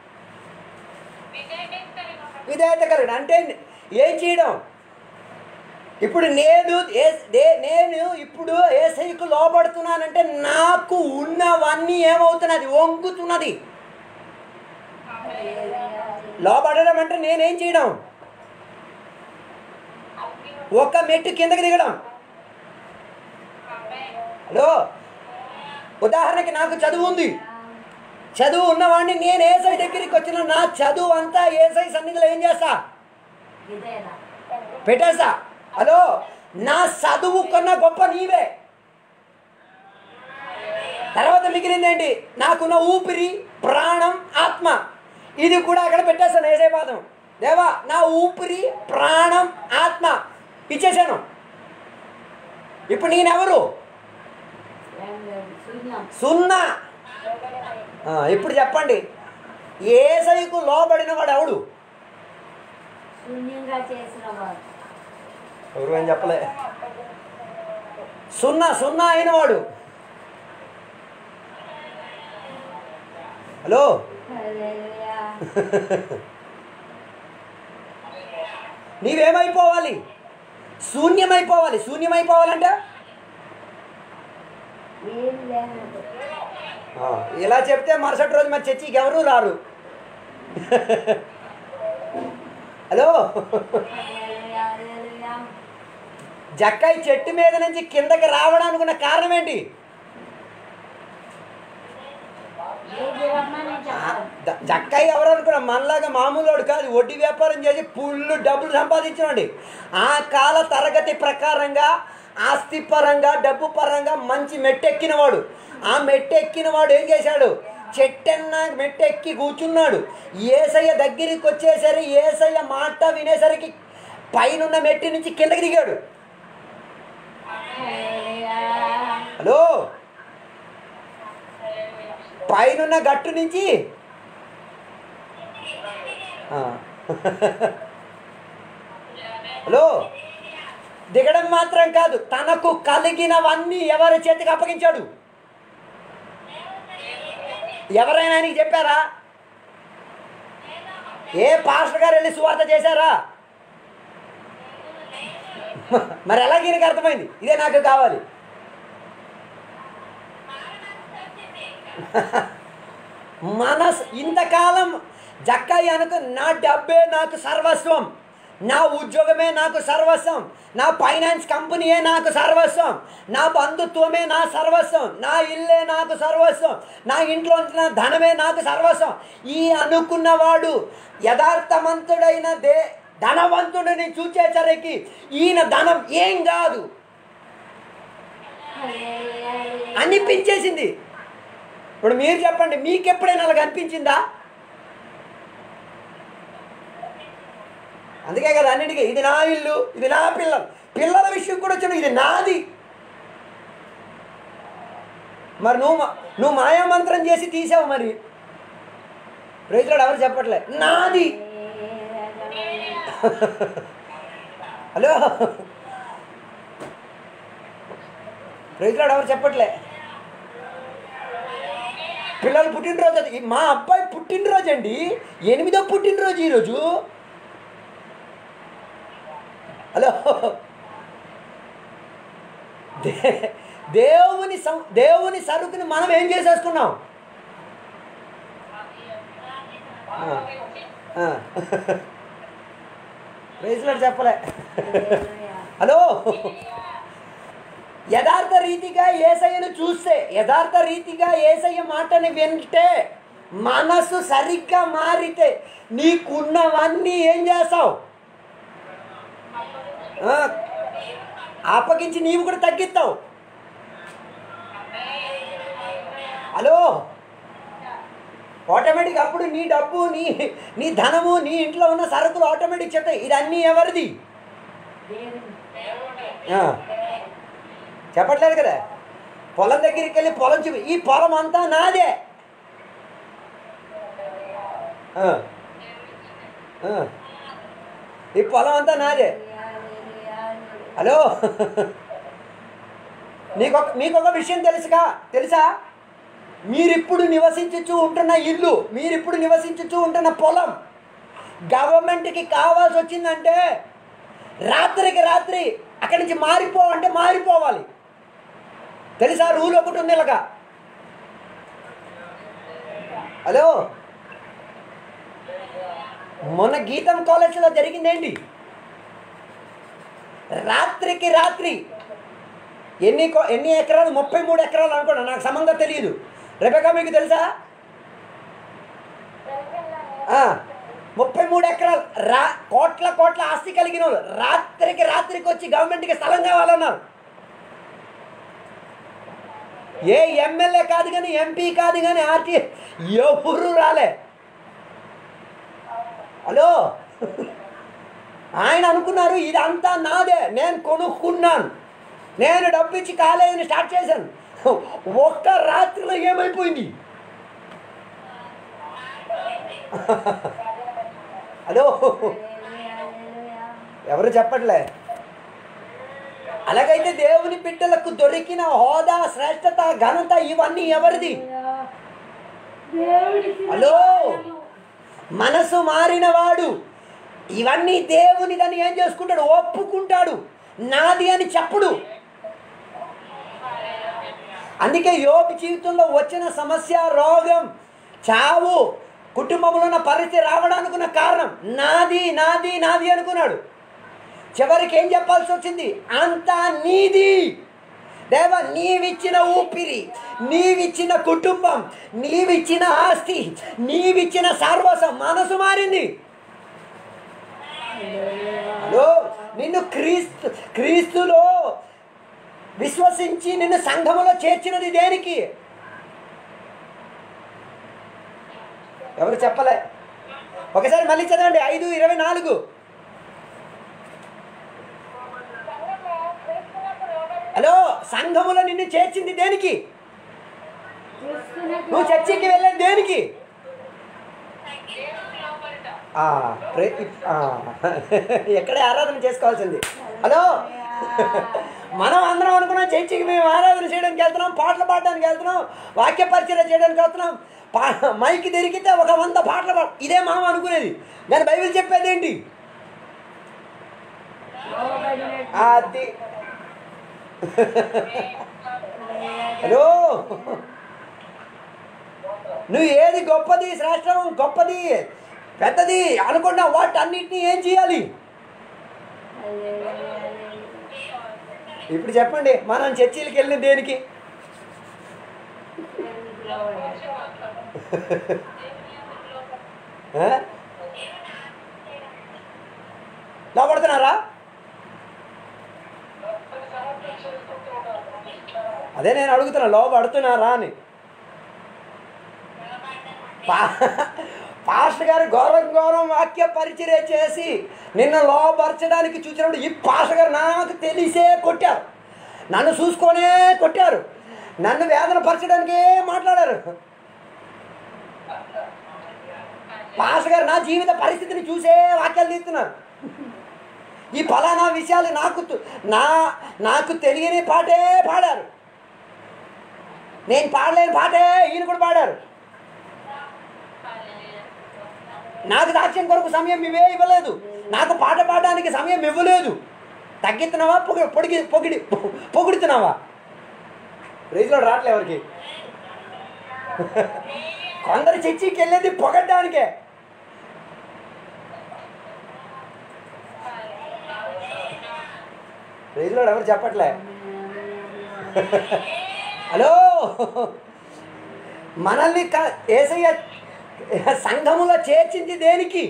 విధేయత కలగడం అంటే ఏం చేయడం ఇప్పుడు నేను ఏ- దే- నేను ఇప్పుడు ఏసైకు లోబడుతున్నానంటే నాకు ఉన్నవన్నీ ఏమవుతున్నది వంగుతున్నది లోబడడం అంటే నేనేం చేయడం ఒక మెట్టు కిందకి దిగడం హలో ఉదాహరణకి నాకు చదువు ఉంది చదువు ఉన్నవాడిని నేను ఏసై దగ్గరికి వచ్చిన నా చదువు అంతా ఏసై సన్నిధిలో ఏం చేస్తా పెట్టేసా హలో నా చదువు కన్నా గొప్ప నీవే తర్వాత మిగిలింది ఏంటి నాకున్న ఊపిరి ప్రాణం ఆత్మ ఇది కూడా అక్కడ పెట్టేస్తాను ఏసై పాదం దేవా నా ఊపిరి ప్రాణం ఆత్మ ఇచ్చేసాను ఇప్పుడు నేనెవరు సున్నా ఆ, ఇప్పుడు చెప్పండి ఏసైకు లోబడిన వాడు ఎవడు శూన్యంగా చేసిన వాడు ఎవరు ఏం చెప్పలే సున్నా సున్నా అయిన వాడు హలో హల్లెలూయా. నీవేమైపోవాలి శూన్యమైపోవాలి శూన్యమైపోవాలంటే ఏం లేనట్టు ఆ, ఇలా చెప్తే మరుసటి రోజు మరి చర్చికి ఎవరు రారు హలో హల్లెలూయా, హల్లెలూయా. జక్కాయి చెట్టు మీద నుంచి కిందకి రావడానికి ఉన్న కారణం ఏంటి ఏది రమ్మని ఆ, చెప్పాలి ద- జక్కాయి ఎవరు అనుకున్నా మనలాగా మామూలుడు కాదు వడ్డీ వ్యాపారం చేసి పుల్లు డబ్బులు సంపాదించినండి ఆ కాల తరగతి ప్రకారంగా ఆస్తి పరంగా డబ్బు పరంగా మంచి మెట్టెక్కినవాడు ఆ మెట్టెక్కినవాడు ఏం చేశాడు చెట్టన్న మెట్టెక్కి కూర్చున్నాడు ఏసయ్య దగ్గరికి వచ్చేసరికి ఏసయ్య మాట వినేసరికి పైనున్న మెట్టి నుంచి కిందకి దిగాడు హల్లెలూయా. హలో పైనున్న గట్టు నుంచి ఆ. హలో దిగడం మాత్రం కాదు తనకు కలిగినవన్నీ ఎవరి చేతికి అప్పగించాడు ఎవరైనా ఆయనకి చెప్పారా ఏ పాస్టర్ గారు వెళ్ళి సువార్త చేశారా మరి ఎలా ఈయనకి అర్థమైంది ఇదే నాకు కావాలి మనస్ ఇంతకాలం జక్కాయి అనుకు నా డబ్బే నాకు సర్వస్వం నా ఉద్యోగమే నాకు సర్వస్వం నా ఫైనాన్స్ కంపెనీయే నాకు సర్వస్వం నా బంధుత్వమే నా సర్వస్వం నా ఇల్లే నాకు సర్వస్వం నా ఇంట్లో ఉంచిన ధనమే నాకు సర్వస్వం ఈ అనుకున్నవాడు యథార్థవంతుడైన దే ధనవంతుడిని చూచేసరికి ఈయన ధనం ఏం కాదు హల్లెలూయా, హల్లెలూయా. అనిపించేసింది ఇప్పుడు మీరు చెప్పండి మీకు ఎప్పుడైనా అలాగ అనిపించిందా అందుకే కదా అన్నిటికీ ఇది నా ఇల్లు ఇది నా పిల్లలు పిల్లల విషయం కూడా వచ్చిన ఇది నాది మరి నువ్వు మా- నువ్వు మాయామంత్రం చేసి తీసావు మరి రైతులు ఎవరు చెప్పట్లే నాది హలో రైతులు ఎవరు చెప్పట్లే పిల్లలు పుట్టినరోజు అది మా అబ్బాయి పుట్టినరోజు అండి ఎనిమిదో పుట్టినరోజు ఈరోజు హలో దే దేవుని సం దేవుని సరుకుని మనం ఏం చేసేసుకున్నాం ఆ, ఆ. ప్రైజ్లాడు చెప్పలే హలో యథార్థ రీతిగా ఏసయ్యను చూస్తే యథార్థ రీతిగా ఏసయ్య మాటని వింటే మనసు సరిగ్గా మారితే నీకున్నవన్నీ ఏం చేస్తావు ఆ, అప్పగించి నీవు కూడా తగ్గిస్తావు హలో ఆటోమేటిక్ అప్పుడు నీ డబ్బు నీ నీ ధనము నీ ఇంట్లో ఉన్న సరుకులు ఆటోమేటిక్ చెప్తాయి ఇదన్నీ ఎవరిది ఆ. చెప్పట్లేదు కదా పొలం దగ్గరికి వెళ్ళి పొలం చూపి ఈ పొలం అంతా నాదే ఆ. ఆ. ఈ పొలం అంతా నాదే హలో నీకొక మీకొక విషయం తెలుసుగా తెలుసా మీరిప్పుడు నివసించుచూ ఉంటున్న ఇల్లు మీరిప్పుడు నివసించుచూ ఉంటున్న పొలం గవర్నమెంట్కి కావాల్సి వచ్చిందంటే రాత్రికి రాత్రి అక్కడి నుంచి మారిపో అంటే మారిపోవాలి తెలుసా రూల్ ఒకటి ఉంది ఇలాగా హలో మొన్న గీతం కాలేజీలో జరిగిందేంటి రాత్రికి రాత్రి ఎన్ని కో- ఎన్ని ఎకరాలు ముప్పై మూడు ఎకరాలు అనుకోండి నాకు సమంగా తెలియదు రేపగా మీకు తెలుసా ఆ, ముప్పై మూడు ఎకరాలు రా కోట్ల కోట్ల ఆస్తి కలిగిన వాళ్ళు రాత్రికి రాత్రికి వచ్చి గవర్నమెంట్కి స్థలం కావాలన్నారు ఏ ఎమ్మెల్యే కాదు కానీ ఎంపీ కాదు కానీ ఆర్టీ ఎవరు రాలే హలో ఆయన అనుకున్నారు ఇదంతా నాదే నేను కొనుక్కున్నాను నేను డబ్బు ఇచ్చి కాలేజీని స్టార్ట్ చేశాను ఒక్క రాత్రిలో ఏమైపోయింది హలో ఎవరు చెప్పట్లే అలాగైతే దేవుని బిడ్డలకు దొరికిన హోదా శ్రేష్టత ఘనత ఇవన్నీ ఎవరిది హలో మనసు మారినవాడు ఇవన్నీ దేవునిదని ఏం చేసుకుంటాడు ఒప్పుకుంటాడు నాది అని చెప్పడు అందుకే యోగ జీవితంలో వచ్చిన సమస్య రోగం చావు కుటుంబంలో ఉన్న పరిస్థితి రావడానికి ఉన్న కారణం నాది నాది నాది అనుకున్నాడు చివరికి ఏం చెప్పాల్సి వచ్చింది అంతా నీది దేవ నీవిచ్చిన ఊపిరి నీవిచ్చిన కుటుంబం నీవిచ్చిన ఆస్తి నీవిచ్చిన సర్వస్వం మనసు మారింది హలో నిన్ను క్రీస్తు క్రీస్తులో విశ్వసించి నిన్ను సంఘములో చేర్చినది దేనికి ఎవరు చెప్పలే ఒకసారి మళ్ళీ చదవండి ఐదు ఇరవై నాలుగు సంఘము క్రీస్తునకు లోబడి హలో సంఘములో నిన్ను చేర్చింది దేనికి నువ్వు చర్చికి వెళ్ళేది దేనికి ఆ, ప్రే- ఆ, ఎక్కడే ఆరాధన చేసుకోవాల్సింది హలో మనం అందరం అనుకున్నాం చర్చికి మేము ఆరాధన చేయడానికి వెళ్తున్నాం పాటలు పాడడానికి వెళ్తున్నాం వాక్య పరిచయం చేయడానికి వెళ్తున్నాం పా మైకి దొరికితే ఒక వంద పాటలు పాడ ఇదే మనం అనుకునేది కానీ బైబిల్ చెప్పేది ఏంటి అది హలో నువ్వు ఏది గొప్పది శ్రేష్టం గొప్పది పెద్దది అనుకున్న వాటన్నిటిని ఏం చేయాలి ఇప్పుడు చెప్పండి మనం చర్చిలకి వెళ్ళిన దేనికి ఆ? లోపడుతున్నారా అదే నేను అడుగుతున్నా లోపడుతున్నారా అని పా పాస్టర్ గారు గౌరవం గౌరవం వాక్య పరిచర్య చేసి నిన్ను లోపరచడానికి చూసినప్పుడు ఈ పాష గారు నాకు తెలిసే కొట్టారు నన్ను చూసుకొనే కొట్టారు నన్ను వేదన పరచడానికే మాట్లాడారు పాష గారు నా జీవిత పరిస్థితిని చూసే వాక్యాలు తీస్తున్నారు ఈ ఫలానా విషయాలు నాకు తు- నా నాకు తెలియని పాటే పాడారు నేను పాడలేని పాటే ఈయన కూడా పాడారు నాకు సాక్ష్యం కొరకు సమయం ఇవే ఇవ్వలేదు నాకు పాట పాడడానికి సమయం ఇవ్వలేదు తగ్గిస్తున్నావా పొగి పొడిగి పొగిడి పొగుడుతున్నావా రైతులో రావట్లే ఎవరికి కొందరు చర్చికి వెళ్ళేది పొగడ్డానికే రైతులో ఎవరు చెప్పట్లే హలో మనల్ని క- ఏసయ్య సంఘములో చేర్చింది దేనికి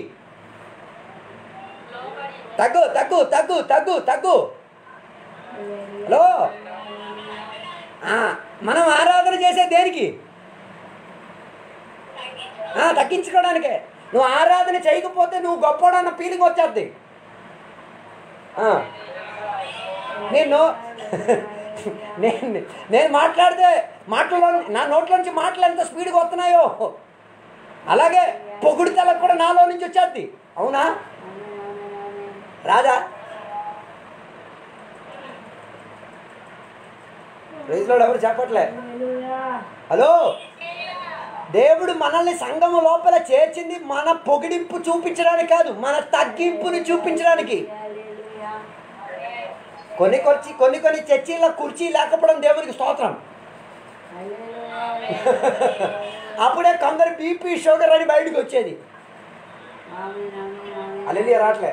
తగ్గు తగ్గు తగ్గు తగ్గు తగ్గు హలో ఆ, మనం ఆరాధన చేసే దేనికి ఆ, తగ్గించుకోవడానికే నువ్వు ఆరాధన చేయకపోతే నువ్వు గొప్పడన్న ఫీలింగ్ వచ్చేద్ది ఆ. నేను నేను నేను మాట్లాడితే మాటలో నా నోట్లో నుంచి మాటలు ఎంత స్పీడ్గా వస్తున్నాయో అలాగే పొగుడుతలకు కూడా నాలో నుంచి వచ్చేద్ది అవునా రాదా రైతులో ఎవరు చెప్పట్లే హలో దేవుడు మనల్ని సంఘము లోపల చేర్చింది మన పొగిడింపు చూపించడానికి కాదు మన తగ్గింపుని చూపించడానికి కొన్ని కొచ్చి కొన్ని కొన్ని చర్చీల కుర్చీ లేకపోవడం దేవునికి స్తోత్రం అప్పుడే కొందరు బీపీ షుగర్ అని బయటకు వచ్చేది అల్లెలియ రావట్లే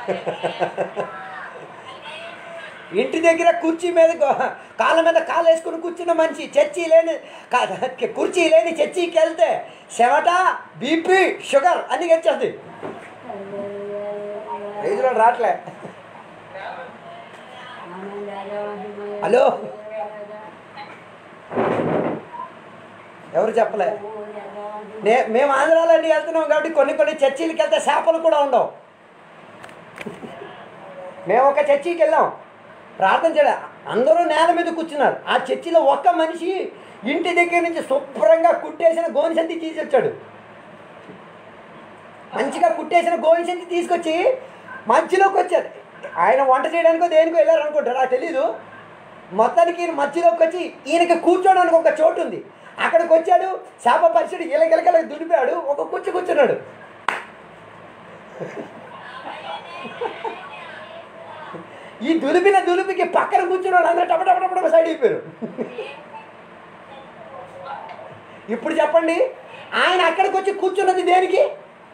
ఇంటి దగ్గర కుర్చీ మీద గో- కాళ్ళ మీద కాలు వేసుకుని కూర్చున్న మనిషి చర్చి లేని కా- కుర్చీ లేని చర్చికి వెళ్తే చెమట బీపీ షుగర్ అన్ని వచ్చేది రైతులో రావట్లే హలో ఎవరు చెప్పలే నే మేము ఆంధ్రాలో అండి వెళ్తున్నాం కాబట్టి కొన్ని కొన్ని చర్చీలకి వెళ్తే చేపలు కూడా ఉండవు మేము ఒక చర్చికి వెళ్ళాం ప్రార్థన చేయడం అందరూ నేల మీద కూర్చున్నారు ఆ చర్చిలో ఒక్క మనిషి ఇంటి దగ్గర నుంచి శుభ్రంగా కుట్టేసిన గోని సంతి తీసుకొచ్చాడు మంచిగా కుట్టేసిన గోని సంతి తీసుకొచ్చి మధ్యలోకి వచ్చాడు ఆయన వంట చేయడానికో దేనికో వెళ్ళారు అనుకుంటారు నాకు తెలీదు మొత్తానికి ఈయన మధ్యలోకి వచ్చి ఈయనకి కూర్చోడానికి ఒక చోటు ఉంది అక్కడికి వచ్చాడు చేప పరిచడు ఇలగిలగల దుడిపాడు ఒక కుర్చీ కూర్చున్నాడు ఈ దులిపిన దులిపికి పక్కన కూర్చున్నాడు అందరూ టప టప టప టప సైడ్ అయిపోయారు ఇప్పుడు చెప్పండి ఆయన అక్కడికి వచ్చి కూర్చున్నది దేనికి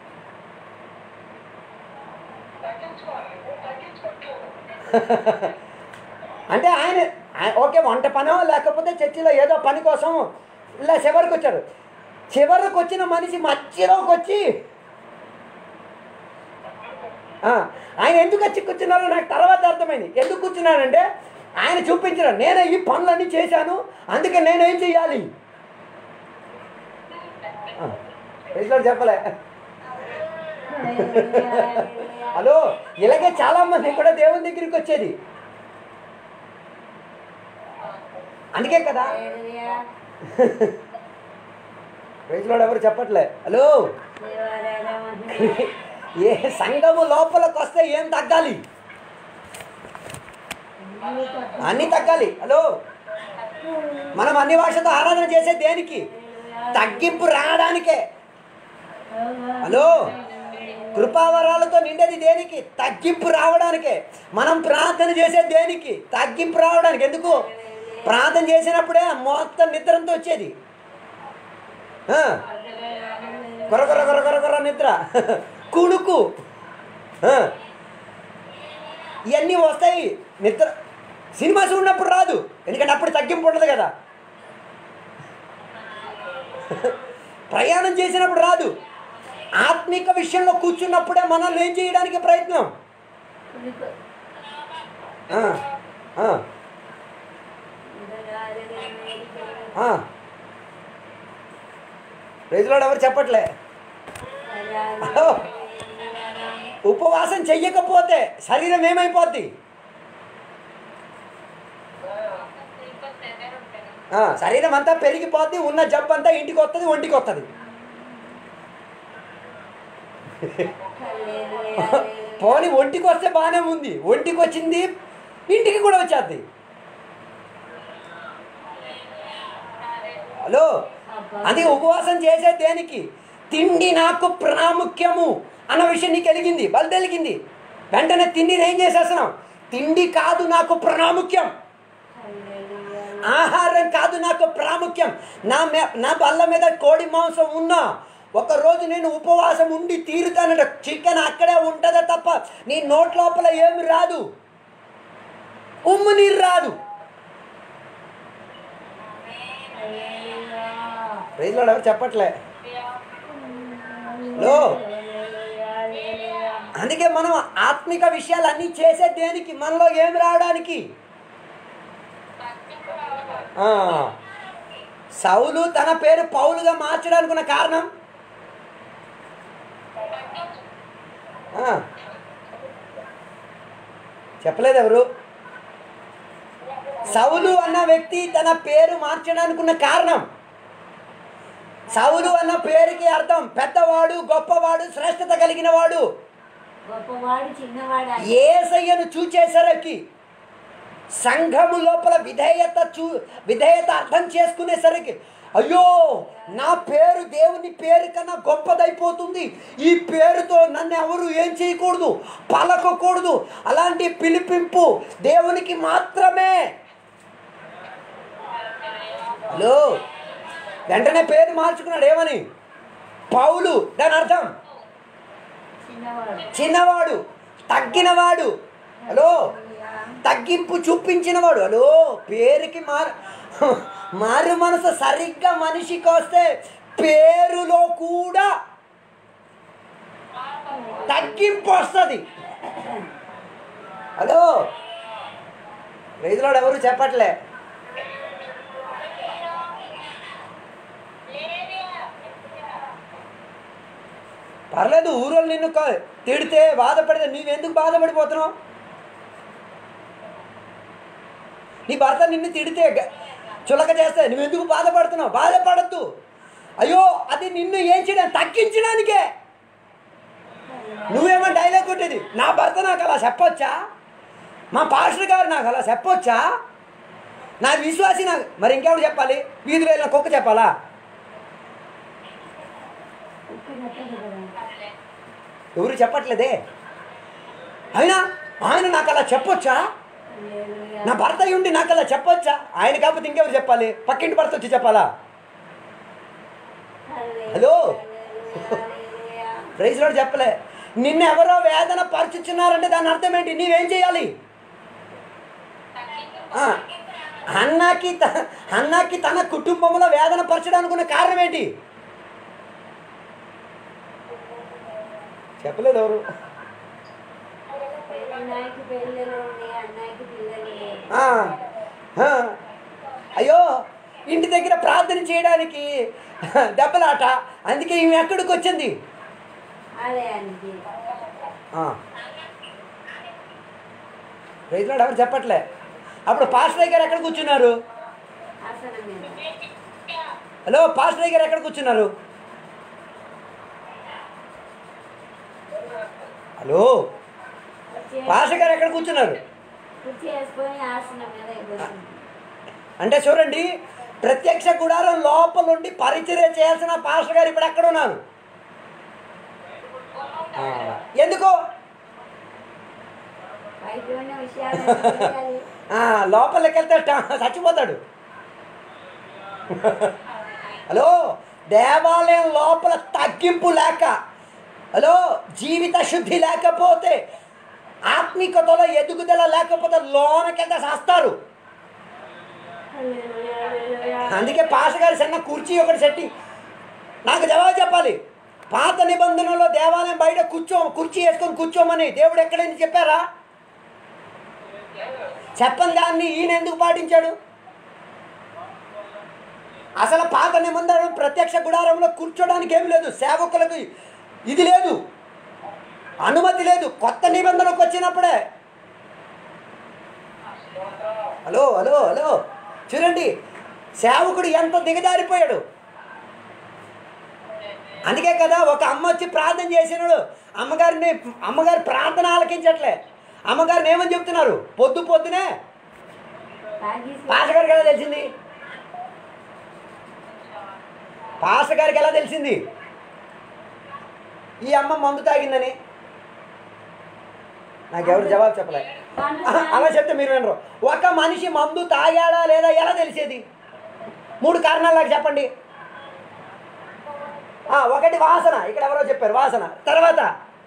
అంటే ఆయన ఆయన- ఓకే వంట పనో లేకపోతే చర్చిలో ఏదో పని కోసం ఇలా చివరికి వచ్చాడు చివరికి వచ్చిన మనిషి మధ్యలోకి వచ్చి ఆ, ఆయన ఎందుకు వచ్చి కూర్చున్నారో నాకు తర్వాత అర్థమైంది ఎందుకు కూర్చున్నానంటే ఆయన చూపించారు నేనే ఈ పనులన్నీ చేశాను అందుకే నేనేం చెయ్యాలి ఆ, రైతులో చెప్పలే హలో ఇలాగే చాలా మంది కూడా దేవుని దగ్గరికి వచ్చేది అందుకే కదా రైతులో ఎవరు చెప్పట్లే హలో ఏ సంఘము లోపలికి వస్తే ఏం తగ్గాలి అన్నీ తగ్గాలి హలో మనం అన్ని భాషతో ఆరాధన చేసే దేనికి తగ్గింపు రావడానికే హలో కృపావరాలతో నిండేది దేనికి తగ్గింపు రావడానికే మనం ప్రార్థన చేసే దేనికి తగ్గింపు రావడానికి ఎందుకు ప్రార్థన చేసినప్పుడే మొత్తం నిద్రంతో వచ్చేది ఆ, కొర కొర కొర కొర కొర నిద్ర కుణుకు ఆ, ఇవన్నీ వస్తాయి నిద్ర సినిమా చూడినప్పుడు రాదు ఎందుకంటే అప్పుడు తగ్గింపు ఉండదు కదా ప్రయాణం చేసినప్పుడు రాదు ఆత్మిక విషయంలో కూర్చున్నప్పుడే మనల్ని ఏం చేయడానికి ప్రయత్నం ఆ, ఆ, ఆ. రైతులాడు ఎవరు చెప్పట్లే హలో ఉపవాసం చెయ్యకపోతే శరీరం ఏమైపోద్ది ఆ, శరీరం అంతా పెరిగిపోద్ది ఉన్న జబ్బు అంతా ఇంటికి వస్తుంది ఒంటికి వస్తుంది హల్లెలూయా పోని ఒంటికి వస్తే బాగానే ఉంది ఒంటికి వచ్చింది ఇంటికి కూడా వచ్చేద్ది హలో అందుకే ఉపవాసం చేసే దేనికి తిండి నాకు ప్రాముఖ్యము అన్న విషయం నీకు వెలిగింది బలి తెలిగింది వెంటనే తిండిని ఏం చేసేస్తున్నాం తిండి కాదు నాకు ప్రాముఖ్యం హల్లెలూయా ఆహారం కాదు నాకు ప్రాముఖ్యం నా మే నా బల్ల మీద కోడి మాంసం ఉన్నా ఒక రోజు నేను ఉపవాసం ఉండి తీరుతానట చికెన్ అక్కడే ఉంటుందా తప్ప నీ నోట్ లోపల ఏమి రాదు ఉమ్ము నీరు రాదు హల్లెలూయా రైతులో ఎవరు చెప్పట్లే హలో హల్లెలూయా హల్లెలూయా అందుకే మనం ఆత్మిక విషయాలన్నీ చేసే దేనికి మనలో ఏమి రావడానికి ఆ, సౌలు తన పేరు పౌలుగా మార్చడానికి ఉన్న కారణం ఆ, చెప్పలేదు ఎవరు సౌలు అన్న వ్యక్తి తన పేరు మార్చడానికి ఉన్న కారణం సౌలు అన్న పేరుకి అర్థం పెద్దవాడు గొప్పవాడు శ్రేష్టత కలిగిన వాడు గొప్పవాడు చిన్నవాడు అని. ఏసయ్యను చూచేసరికి సంఘము లోపల విధేయత చూ విధేయత అర్థం చేసుకునేసరికి అయ్యో నా పేరు దేవుని పేరు కన్నా గొప్పదైపోతుంది ఈ పేరుతో నన్ను ఎవరు ఏం చేయకూడదు పలకకూడదు అలాంటి పిలిపింపు దేవునికి మాత్రమే హలో వెంటనే పేరు మార్చుకున్నాడు ఏమని పౌలు దాని అర్థం చిన్నవాడు చిన్నవాడు తగ్గినవాడు హలో హల్లెలూయా. తగ్గింపు చూపించినవాడు హలో పేరుకి మారు మారు మనసు సరిగ్గా మనిషికి వస్తే పేరులో కూడా తగ్గింపు వస్తుంది హలో రైతులోడు ఎవరు చెప్పట్లే పర్లేదు ఊరోళ్ళు నిన్ను క- తిడితే బాధపడితే నీవెందుకు బాధపడిపోతున్నావు నీ భర్త నిన్ను తిడితే గ- చులక చేస్తే నువ్వెందుకు బాధపడుతున్నావు బాధపడద్దు అయ్యో అది నిన్ను ఏం చేయడం తగ్గించడానికే నువ్వేమో డైలాగ్ కొట్టేది నా భర్త నాకు అలా చెప్పొచ్చా మా పాస్టర్ గారు నాకు అలా చెప్పొచ్చా నా విశ్వాసి నాకు మరి ఇంకెవరు చెప్పాలి వీధిలో వెళ్ళిన కుక్క చెప్పాలా ఉప్పు చెప్పదు కదా. ఎవరు చెప్పట్లేదే అయినా ఆయన నాకు అలా చెప్పొచ్చా హల్లెలూయా. నా భర్త అయి ఉండి నాకు అలా చెప్పొచ్చా ఆయన కాకపోతే ఇంకెవరు చెప్పాలి పక్కింటి భర్త వచ్చి చెప్పాలా hallelujah. Hello. Hallelujah. Hallelujah. Praise lord చెప్పలే నిన్ను ఎవరో వేదన పరుచుచున్నారంటే దాని అర్థం ఏంటి నీవేం చేయాలి ఆ, అన్నాకి త- అన్నాకి తన కుటుంబంలో వేదన పరచడానికి ఉన్న కారణం ఏంటి చెప్పలేదు ఎవరు అన్నయ్యకి పెళ్ళిళ్ళు ఉన్నాయి అన్నయ్యకి పిల్లలు లేరు. ఆ, ఆ. అయ్యో ఇంటి దగ్గర ప్రార్థన చేయడానికి దెబ్బలాట అందుకే ఈమె ఎక్కడికి వచ్చింది ఆలయానికి రైతులాడు ఎవరు చెప్పట్లే అప్పుడు పాస్టర్ గారు ఎక్కడ కూర్చున్నారు ఆసనం మీద హలో పాస్టర్ గారు ఎక్కడ కూర్చున్నారు హలో కుర్చీ- పాస్టర్ గారు ఎక్కడ కూర్చున్నారు కుర్చీ వేసుకొని ఆసనం మీద కూర్చుంది. అంటే చూడండి ప్రత్యక్ష గుడారం లోపల ఉండి పరిచర్య చేయాల్సిన పాస్టర్ గారు ఇప్పుడు ఎక్కడ ఉన్నారు ఆ, ఎందుకు బయట ఉన్న విషయాలు తెలియాలి. ఆ, లోపలికి వెళ్తే ట- చచ్చిపోతాడు హలో దేవాలయం లోపల తగ్గింపు లేక హలో జీవిత శుద్ధి లేకపోతే ఆత్మికతలో ఎదుగుదల లేకపోతే లోనకెళ్తే చేస్తారు హల్లెలూయా, హల్లెలూయా. అందుకే పాస్ గారి చిన్న కుర్చీ ఒకటి సెట్టి నాకు జవాబు చెప్పాలి పాత నిబంధనలో దేవాలయం బయట కూర్చో కుర్చీ వేసుకొని కూర్చోమని దేవుడు ఎక్కడైనా చెప్పారా చెప్పని దాన్ని ఈయన ఎందుకు పాటించాడు అసలు పాత నిబంధనలు ప్రత్యక్ష గుడారంలో కూర్చోడానికి ఏం లేదు సేవకులకు ఇది లేదు అనుమతి లేదు కొత్త నిబంధనకు వచ్చినప్పుడే హలో హలో హలో చూడండి సేవకుడు ఎంత దిగజారిపోయాడు అందుకే కదా ఒక అమ్మ వచ్చి ప్రార్థన చేసినాడు అమ్మగారిని అమ్మగారి ప్రార్థన ఆలకించట్లే అమ్మగారిని ఏమని చెప్తున్నారు పొద్దు పొద్దునే తాగేసి పాస్టర్ గారికి ఎలా తెలిసింది పాస్టర్ గారికి ఎలా తెలిసింది ఈ అమ్మ మందు తాగిందని నాకెవరు జవాబు చెప్పలే ఆహా, అలా చెప్తే మీరు వినరు ఒక మనిషి మందు తాగాడా లేదా ఎలా తెలిసేది మూడు కారణాలు నాకు చెప్పండి ఆ, ఒకటి వాసన ఇక్కడ ఎవరో చెప్పారు వాసన తర్వాత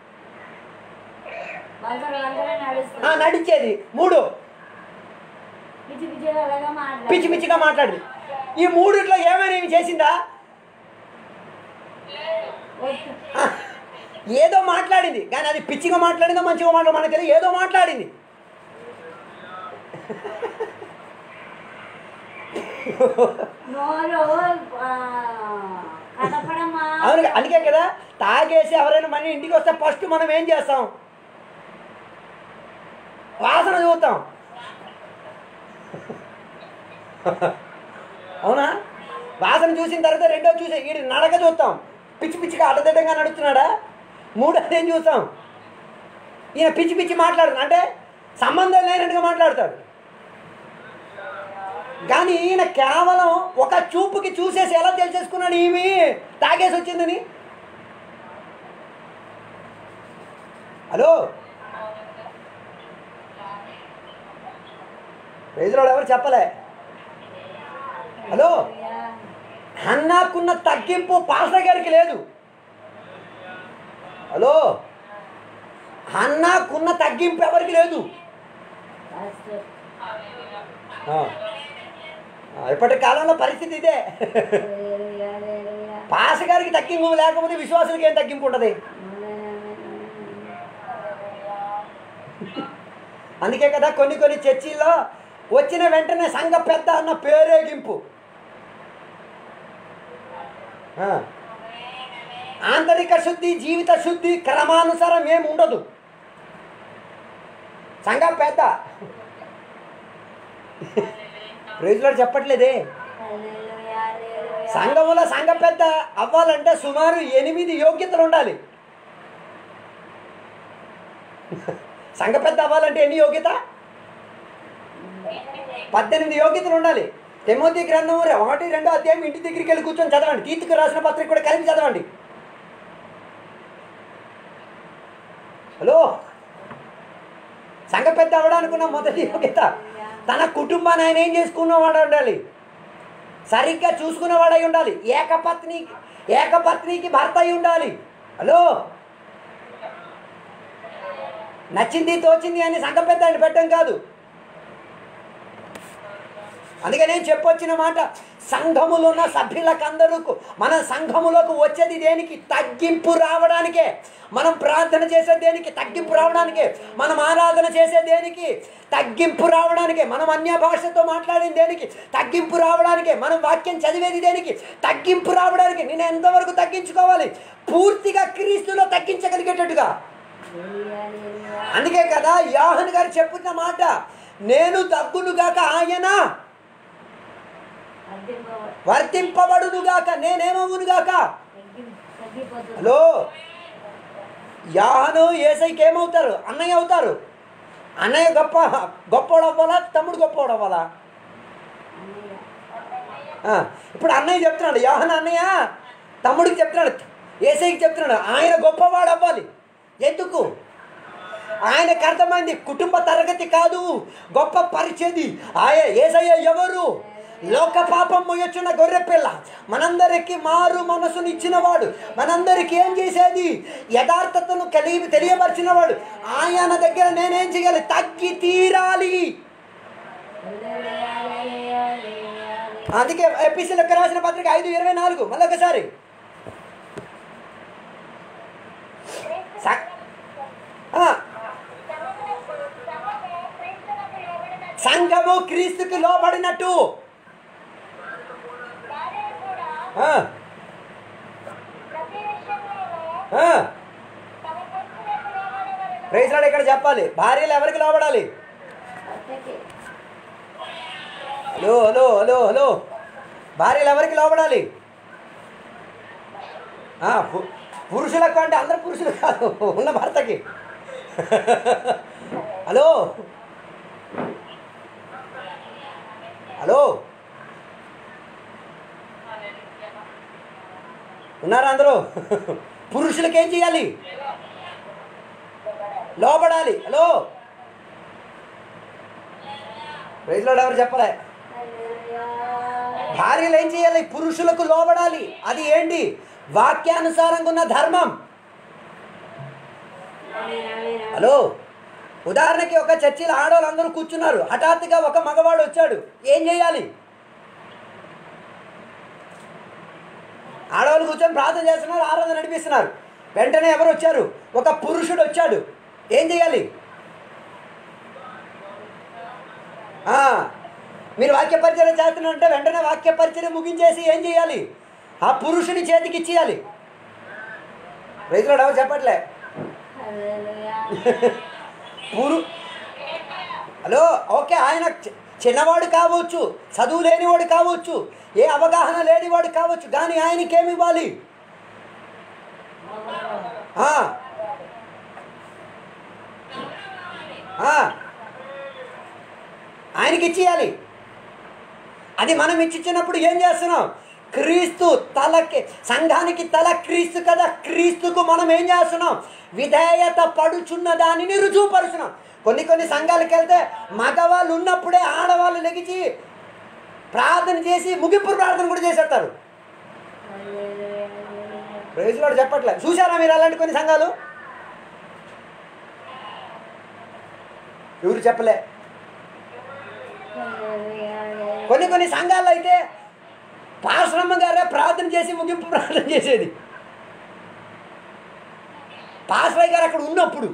వందరు వందరే ఆ, నడుస్తుంది నడిచేది మూడు పిచ్చి పిచ్చి అలాగా మాట్లాడు పిచ్చి పిచ్చిగా మాట్లాడింది ఈ మూడిట్లో ఏమైనా ఏమి చేసిందా ఆ, ఏదో మాట్లాడింది కానీ అది పిచ్చిగా మాట్లాడిందో మంచిగా మాట్లాడి మనకి తెలియదు ఏదో మాట్లాడింది నోరు ఆ, కనపడమా అవును అందుకే కదా తాగేసి ఎవరైనా మన ఇంటికి వస్తే ఫస్ట్ మనం ఏం చేస్తాం వాసన చూస్తాం అవునా వాసన చూసిన తర్వాత రెండో చూసే వీడి నడక చూస్తాం పిచ్చి పిచ్చిగా అడ్డదిడ్డంగా నడుస్తున్నాడా మూడోది ఏం చూస్తాం ఈయన పిచ్చి పిచ్చి మాట్లాడు అంటే సంబంధం లేనట్టుగా మాట్లాడతాడు కానీ ఈయన కేవలం ఒక చూపుకి చూసేసి ఎలా తెలిసేసుకున్నాడు ఈమె తాగేసి వచ్చిందని హలో రైతులు ఎవరు చెప్పలే హలో అన్నాకున్న తగ్గింపు పాస్టర్ గారికి లేదు హలో అన్నాకున్న తగ్గింపు ఎవరికి లేదు పాస్టర్. ఆ. ఆ, ఇప్పటి కాలంలో పరిస్థితి ఇదే హల్లెలూయా, హల్లెలూయా. పాస గారికి తగ్గింపు లేకపోతే విశ్వాసులకి ఏం తగ్గింపు ఉంటుంది అందుకే కదా కొన్ని కొన్ని చర్చిల్లో వచ్చిన వెంటనే సంఘ పెద్ద అన్న పేరేగింపు ఆ. ఆంతరిక శుద్ధి జీవిత శుద్ధి క్రమానుసారం ఏమి ఉండదు సంఘ పెద్ద ప్రైజ్లో చెప్పట్లేదే హల్లెలూయా, హల్లెలూయా. సంఘములో సంఘ పెద్ద అవ్వాలంటే సుమారు ఎనిమిది యోగ్యతలు ఉండాలి సంఘ పెద్ద అవ్వాలంటే ఎన్ని యోగ్యత పద్దెనిమిది యోగ్యతలు ఉండాలి తిమోతి గ్రంథం రె- ఒకటి రెండో అధ్యాయం ఇంటి దగ్గరికి వెళ్ళి కూర్చొని చదవండి తీతుకు రాసిన పత్రిక కూడా కలిపి చదవండి హలో సంఘ పెద్ద అవ్వడానుకున్న మొదటి యోగ్యత తన కుటుంబాన్ని ఆయన ఏం చేసుకున్నవాడు ఉండాలి సరిగ్గా చూసుకునేవాడై ఉండాలి ఏకపత్ని ఏకపత్నికి భర్త అయి ఉండాలి హలో నచ్చింది తోచింది అని సంఘం పెద్ద అని పెట్టడం కాదు అందుకే నేను చెప్పొచ్చిన మాట సంఘములో ఉన్న సభ్యులకందరూ మన సంఘములోకి వచ్చేది దేనికి తగ్గింపు రావడానికే మనం ప్రార్థన చేసే దేనికి తగ్గింపు రావడానికే మనం ఆరాధన చేసే దేనికి తగ్గింపు రావడానికే మనం అన్య భాషతో మాట్లాడిన దేనికి తగ్గింపు రావడానికే మనం వాక్యం చదివేది దేనికి తగ్గింపు రావడానికి నేను ఎంతవరకు తగ్గించుకోవాలి పూర్తిగా క్రీస్తులో తగ్గించగలిగేటట్టుగా హల్లెలూయా, హల్లెలూయా. అందుకే కదా యాహన్ గారు చెప్పుతున్న మాట నేను తగ్గునుగాక ఆయన అద్దెపోవ- వర్తింపబడునుగాక నేనేమవునుగాక తగ్గి- తగ్గిపోతుంది. హలో యాహను ఏసైకి ఏమవుతారు అన్నయ్య అవుతారు అన్నయ్య గొప్ప గొప్పోడు అవ్వాలా తమ్ముడు గొప్పోడు అవ్వాలా అన్నయ్య. ఆ, ఇప్పుడు అన్నయ్య చెప్తున్నాడు యోహన అన్నయ్య తమ్ముడికి చెప్తున్నాడు ఏసైకి చెప్తున్నాడు ఆయన గొప్పవాడు అవ్వాలి ఎందుకు ఆయనకు అర్థమైంది కుటుంబ తరగతి కాదు గొప్ప పరిచేది ఆయ ఏసయ్య ఎవరు లోక పాపం మొయ్యొచ్చున్న గొర్రె పిల్ల మనందరికీ మారు మనసును ఇచ్చినవాడు మనందరికీ ఏం చేసేది యథార్థతను కలిగి తెలియపరిచినవాడు ఆయన దగ్గర నేనేం చేయాలి తగ్గి తీరాలి హల్లెలూయా, హల్లెలూయా, హల్లెలూయా, హల్లెలూయా. అందుకే ఎపిసీలకు రాసిన పత్రిక ఐదు ఇరవై నాలుగు మళ్ళీ ఒకసారి స- ఆ, సంఘము క్రీస్తుకి లోబడినట్టు ఆ, ఆ, ప్రైజ్లాడు ఇక్కడ చెప్పాలి భార్యలు ఎవరికి లోబడాలి భర్తకి హలో హలో హలో హలో భార్యలు ఎవరికి లోబడాలి ఆ, పు- పురుషులకు అంటే అందరు పురుషులు కాదు ఉన్న భర్తకి హలో హలో ఉన్నారా అందరూ పురుషులకి ఏం చేయాలి లోబడాలి హలో రైతులో ఎవరు చెప్పలే హల్లెలూయా భార్యలు ఏం చేయాలి పురుషులకు లోబడాలి అది ఏంటి వాక్యానుసారంగా ఉన్న ధర్మం ఆమేన్ ఆమేన్ హలో ఉదాహరణకి ఒక చర్చిలో ఆడవాళ్ళు అందరూ కూర్చున్నారు హఠాత్తుగా ఒక మగవాడు వచ్చాడు ఏం చేయాలి ఆడవాళ్ళు కూర్చొని ప్రార్థన చేస్తున్నారు ఆరాధన నడిపిస్తున్నారు వెంటనే ఎవరు వచ్చారు ఒక పురుషుడు వచ్చాడు ఏం చేయాలి ఆ, మీరు వాక్య పరిచయం చేస్తున్నారంటే వెంటనే వాక్య పరిచయం ముగించేసి ఏం చేయాలి ఆ పురుషుని చేతికి ఇచ్చేయాలి రైతులు ఎవరు చెప్పట్లే హల్లెలూయా పురు హలో ఓకే ఆయన చి- చిన్నవాడు కావచ్చు చదువు లేనివాడు కావచ్చు ఏ అవగాహన లేనివాడు కావచ్చు కానీ ఆయనకేమి ఇవ్వాలి ఆ. ఆ. ఆయనకి ఇచ్చేయాలి అది మనం ఇచ్చిచ్చినప్పుడు ఏం చేస్తున్నాం క్రీస్తు తలకి సంఘానికి తల క్రీస్తు కదా క్రీస్తుకు మనం ఏం చేస్తున్నాం విధేయత పడుచున్న దానిని రుజువుపరుచున్నాం కొన్ని కొన్ని సంఘాలకు వెళ్తే మగవాళ్ళు ఉన్నప్పుడే ఆడవాళ్ళు లెగిచి ప్రార్థన చేసి ముగింపు ప్రార్థన కూడా చేసేస్తారు హల్లెలూయా హల్లెలూయా ప్రైజ్ కూడా చెప్పట్లే చూసారా మీరు అలాంటి కొన్ని సంఘాలు ఎవరు చెప్పలే హల్లెలూయా హల్లెలూయా కొన్ని కొన్ని సంఘాల్లో అయితే పాశ్రమ గారే ప్రార్థన చేసి ముగింపు ప్రార్థన చేసేది పాస్రాయ్ గారు అక్కడ ఉన్నప్పుడు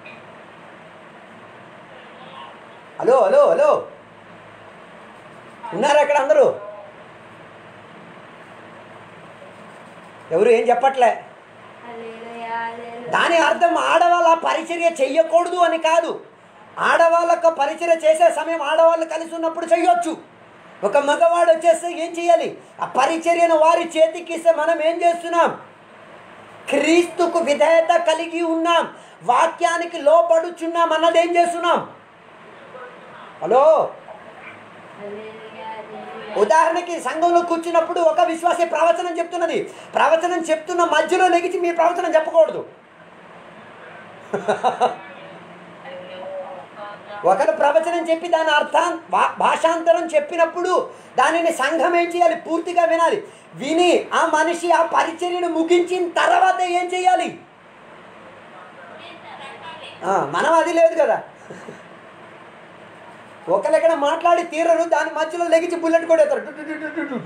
హలో హలో హలో ఉన్నారు అక్కడ అందరూ ఎవరు ఏం చెప్పట్లే హల్లెలూయా హల్లెలూయా దాని అర్థం ఆడవాళ్ళ పరిచర్య చెయ్యకూడదు అని కాదు ఆడవాళ్ళకు పరిచర్య చేసే సమయం ఆడవాళ్ళు కలిసి ఉన్నప్పుడు చెయ్యొచ్చు ఒక మగవాడు వచ్చేస్తే ఏం చేయాలి ఆ పరిచర్యను వారి చేతికి ఇస్తే మనం ఏం చేస్తున్నాం క్రీస్తుకు విధేయత కలిగి ఉన్నాం వాక్యానికి లోపడుచున్నాం అన్నది ఏం చేస్తున్నాం హలో హల్లెలూయా హల్లెలూయా ఉదాహరణకి సంఘంలో కూర్చున్నప్పుడు ఒక విశ్వాసి ప్రవచనం చెప్తున్నది ప్రవచనం చెప్తున్న మధ్యలో లెగిచి మీ ప్రవచనం చెప్పకూడదు ఒకరు ప్రవచనం చెప్పి దాని అర్థం భా- భాషాంతరం చెప్పినప్పుడు దానిని సంఘం ఏం చేయాలి పూర్తిగా వినాలి విని ఆ మనిషి ఆ పరిచర్యను ముగించిన తర్వాత ఏం చేయాలి ఆ, మనం అది లేదు కదా ఒకరు ఎక్కడ మాట్లాడి తీరరు దాని మధ్యలో లెగిచి బుల్లెట్ కొడేస్తారు డు, డు, డు, డు, డు, డు.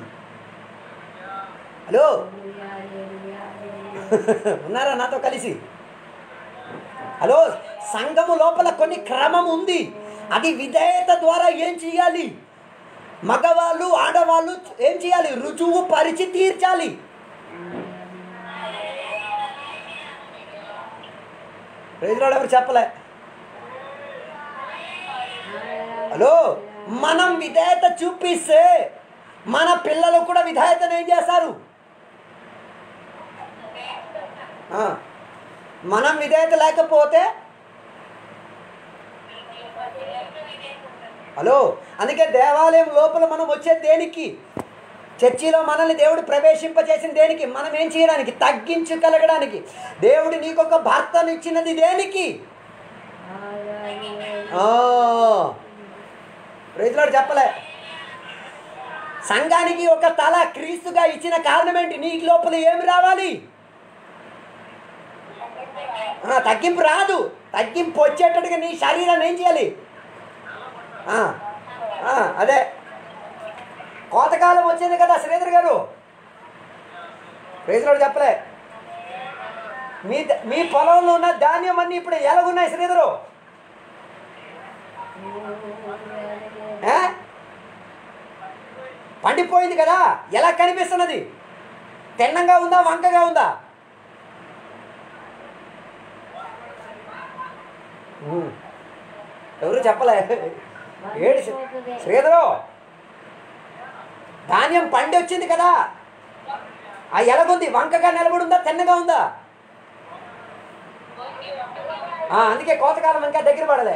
హలో హల్లెలూయా హల్లెలూయా హల్లెలూయా ఉన్నారా నాతో కలిసి హలో సంఘము లోపల కొన్ని క్రమం ఉంది అది విధేయత ద్వారా ఏం చేయాలి మగవాళ్ళు ఆడవాళ్ళు ఏం చేయాలి రుజువు పరిచి తీర్చాలి రైతులు ఎవరు చెప్పలే హలో మనం విధేయత చూపిస్తే మన పిల్లలు కూడా విధేయతను ఏం చేస్తారు ఆ, మనం విధేయత లేకపోతే హలో అందుకే దేవాలయం లోపల మనం వచ్చే దేనికి చర్చిలో మనల్ని దేవుడు ప్రవేశింపచేసిన దేనికి మనం ఏం చేయడానికి తగ్గించుకలగడానికి దేవుడు నీకొక భర్తను ఇచ్చినది దేనికి హల్లెలూయా ఆ, రైతులాడు చెప్పలే సంఘానికి ఒక తల క్రీస్తుగా ఇచ్చిన కారణం ఏంటి నీ లోపల ఏమి రావాలి ఆ, తగ్గింపు రాదు తగ్గింపు వచ్చేటట్టుగా నీ శరీరాన్ని ఏం చేయాలి ఆ, ఆ, అదే కోతకాలం వచ్చింది కదా శ్రీధర్ గారు శ్రీధరుడు చెప్పలే మీ ద- మీ పొలంలో ఉన్న ధాన్యం అన్నీ ఇప్పుడు ఎలాగున్నాయి శ్రీధరు ఏ? పండిపోయింది కదా ఎలా కనిపిస్తున్నది తెన్నంగా ఉందా వంకగా ఉందా ఎవరు చెప్పలే ఏడు శ్రీధరు ధాన్యం పండి వచ్చింది కదా ఆ ఎలాగుంది వంకగా నిలబడి ఉందా తిన్నగా ఉందా ఆ, అందుకే కోతకాలం ఇంకా దగ్గర పడలే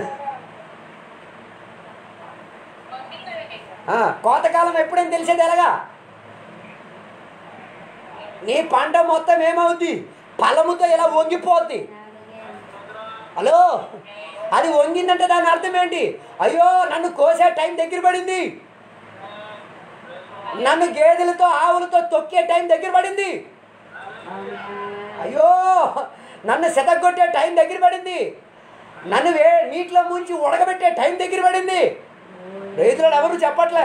ఆ, కోతకాలం ఎప్పుడైనా తెలిసేది ఎలాగా నీ పంట మొత్తం ఏమవుద్ది ఫలముతో ఇలా వంగిపోద్ది హలో అది వంగిందంటే దాని అర్థం ఏంటి అయ్యో నన్ను కోసే టైం దగ్గర పడింది నన్ను గేదెలతో ఆవులతో తొక్కే టైం దగ్గర పడింది అయ్యో నన్ను సెతగొట్టే టైం దగ్గర పడింది నన్ను వే నీటిలో ముంచి ఉడకబెట్టే టైం దగ్గర పడింది రైతులను ఎవరు చెప్పట్లే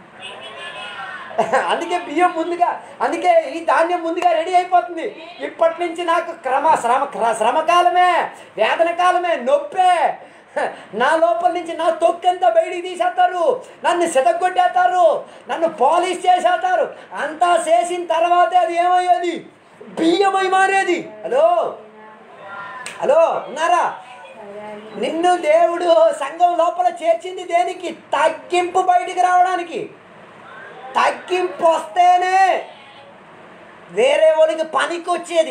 అందుకే బియ్యం ముందుగా అందుకే ఈ ధాన్యం ముందుగా రెడీ అయిపోతుంది ఇప్పటి నుంచి నాకు క్రమ శ్రమ క్ర- శ్రమకాలమే వేదన కాలమే నొప్పే నా లోపల నుంచి నా తొక్కంతా బయటికి తీసేస్తారు నన్ను సితగొట్టేస్తారు నన్ను పాలిష్ చేసేస్తారు అంతా చేసిన తర్వాతే అది ఏమయ్యేది బియ్యమై మారేది హలో హలో ఉన్నారా నిన్ను దేవుడు సంఘం లోపల చేర్చింది దేనికి తగ్గింపు బయటికి రావడానికి తగ్గింపు వస్తేనే వేరే వాళ్ళకి పనికి వచ్చేది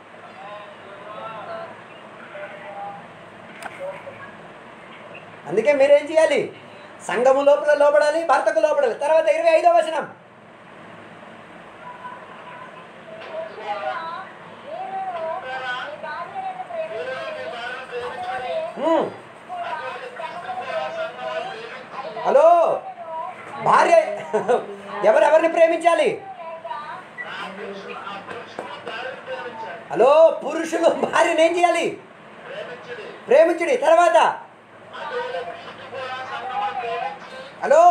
అందుకే మీరేం చేయాలి సంఘము లోపల లోపడాలి భర్తకు లోపడాలి తర్వాత ఇరవై ఐదో వచనం ఉమ్. హలో భార్య ఎవరెవరిని ప్రేమించాలి హలో పురుషులు భార్యను ఏం చేయాలి ప్రేమించుడి తర్వాత హలో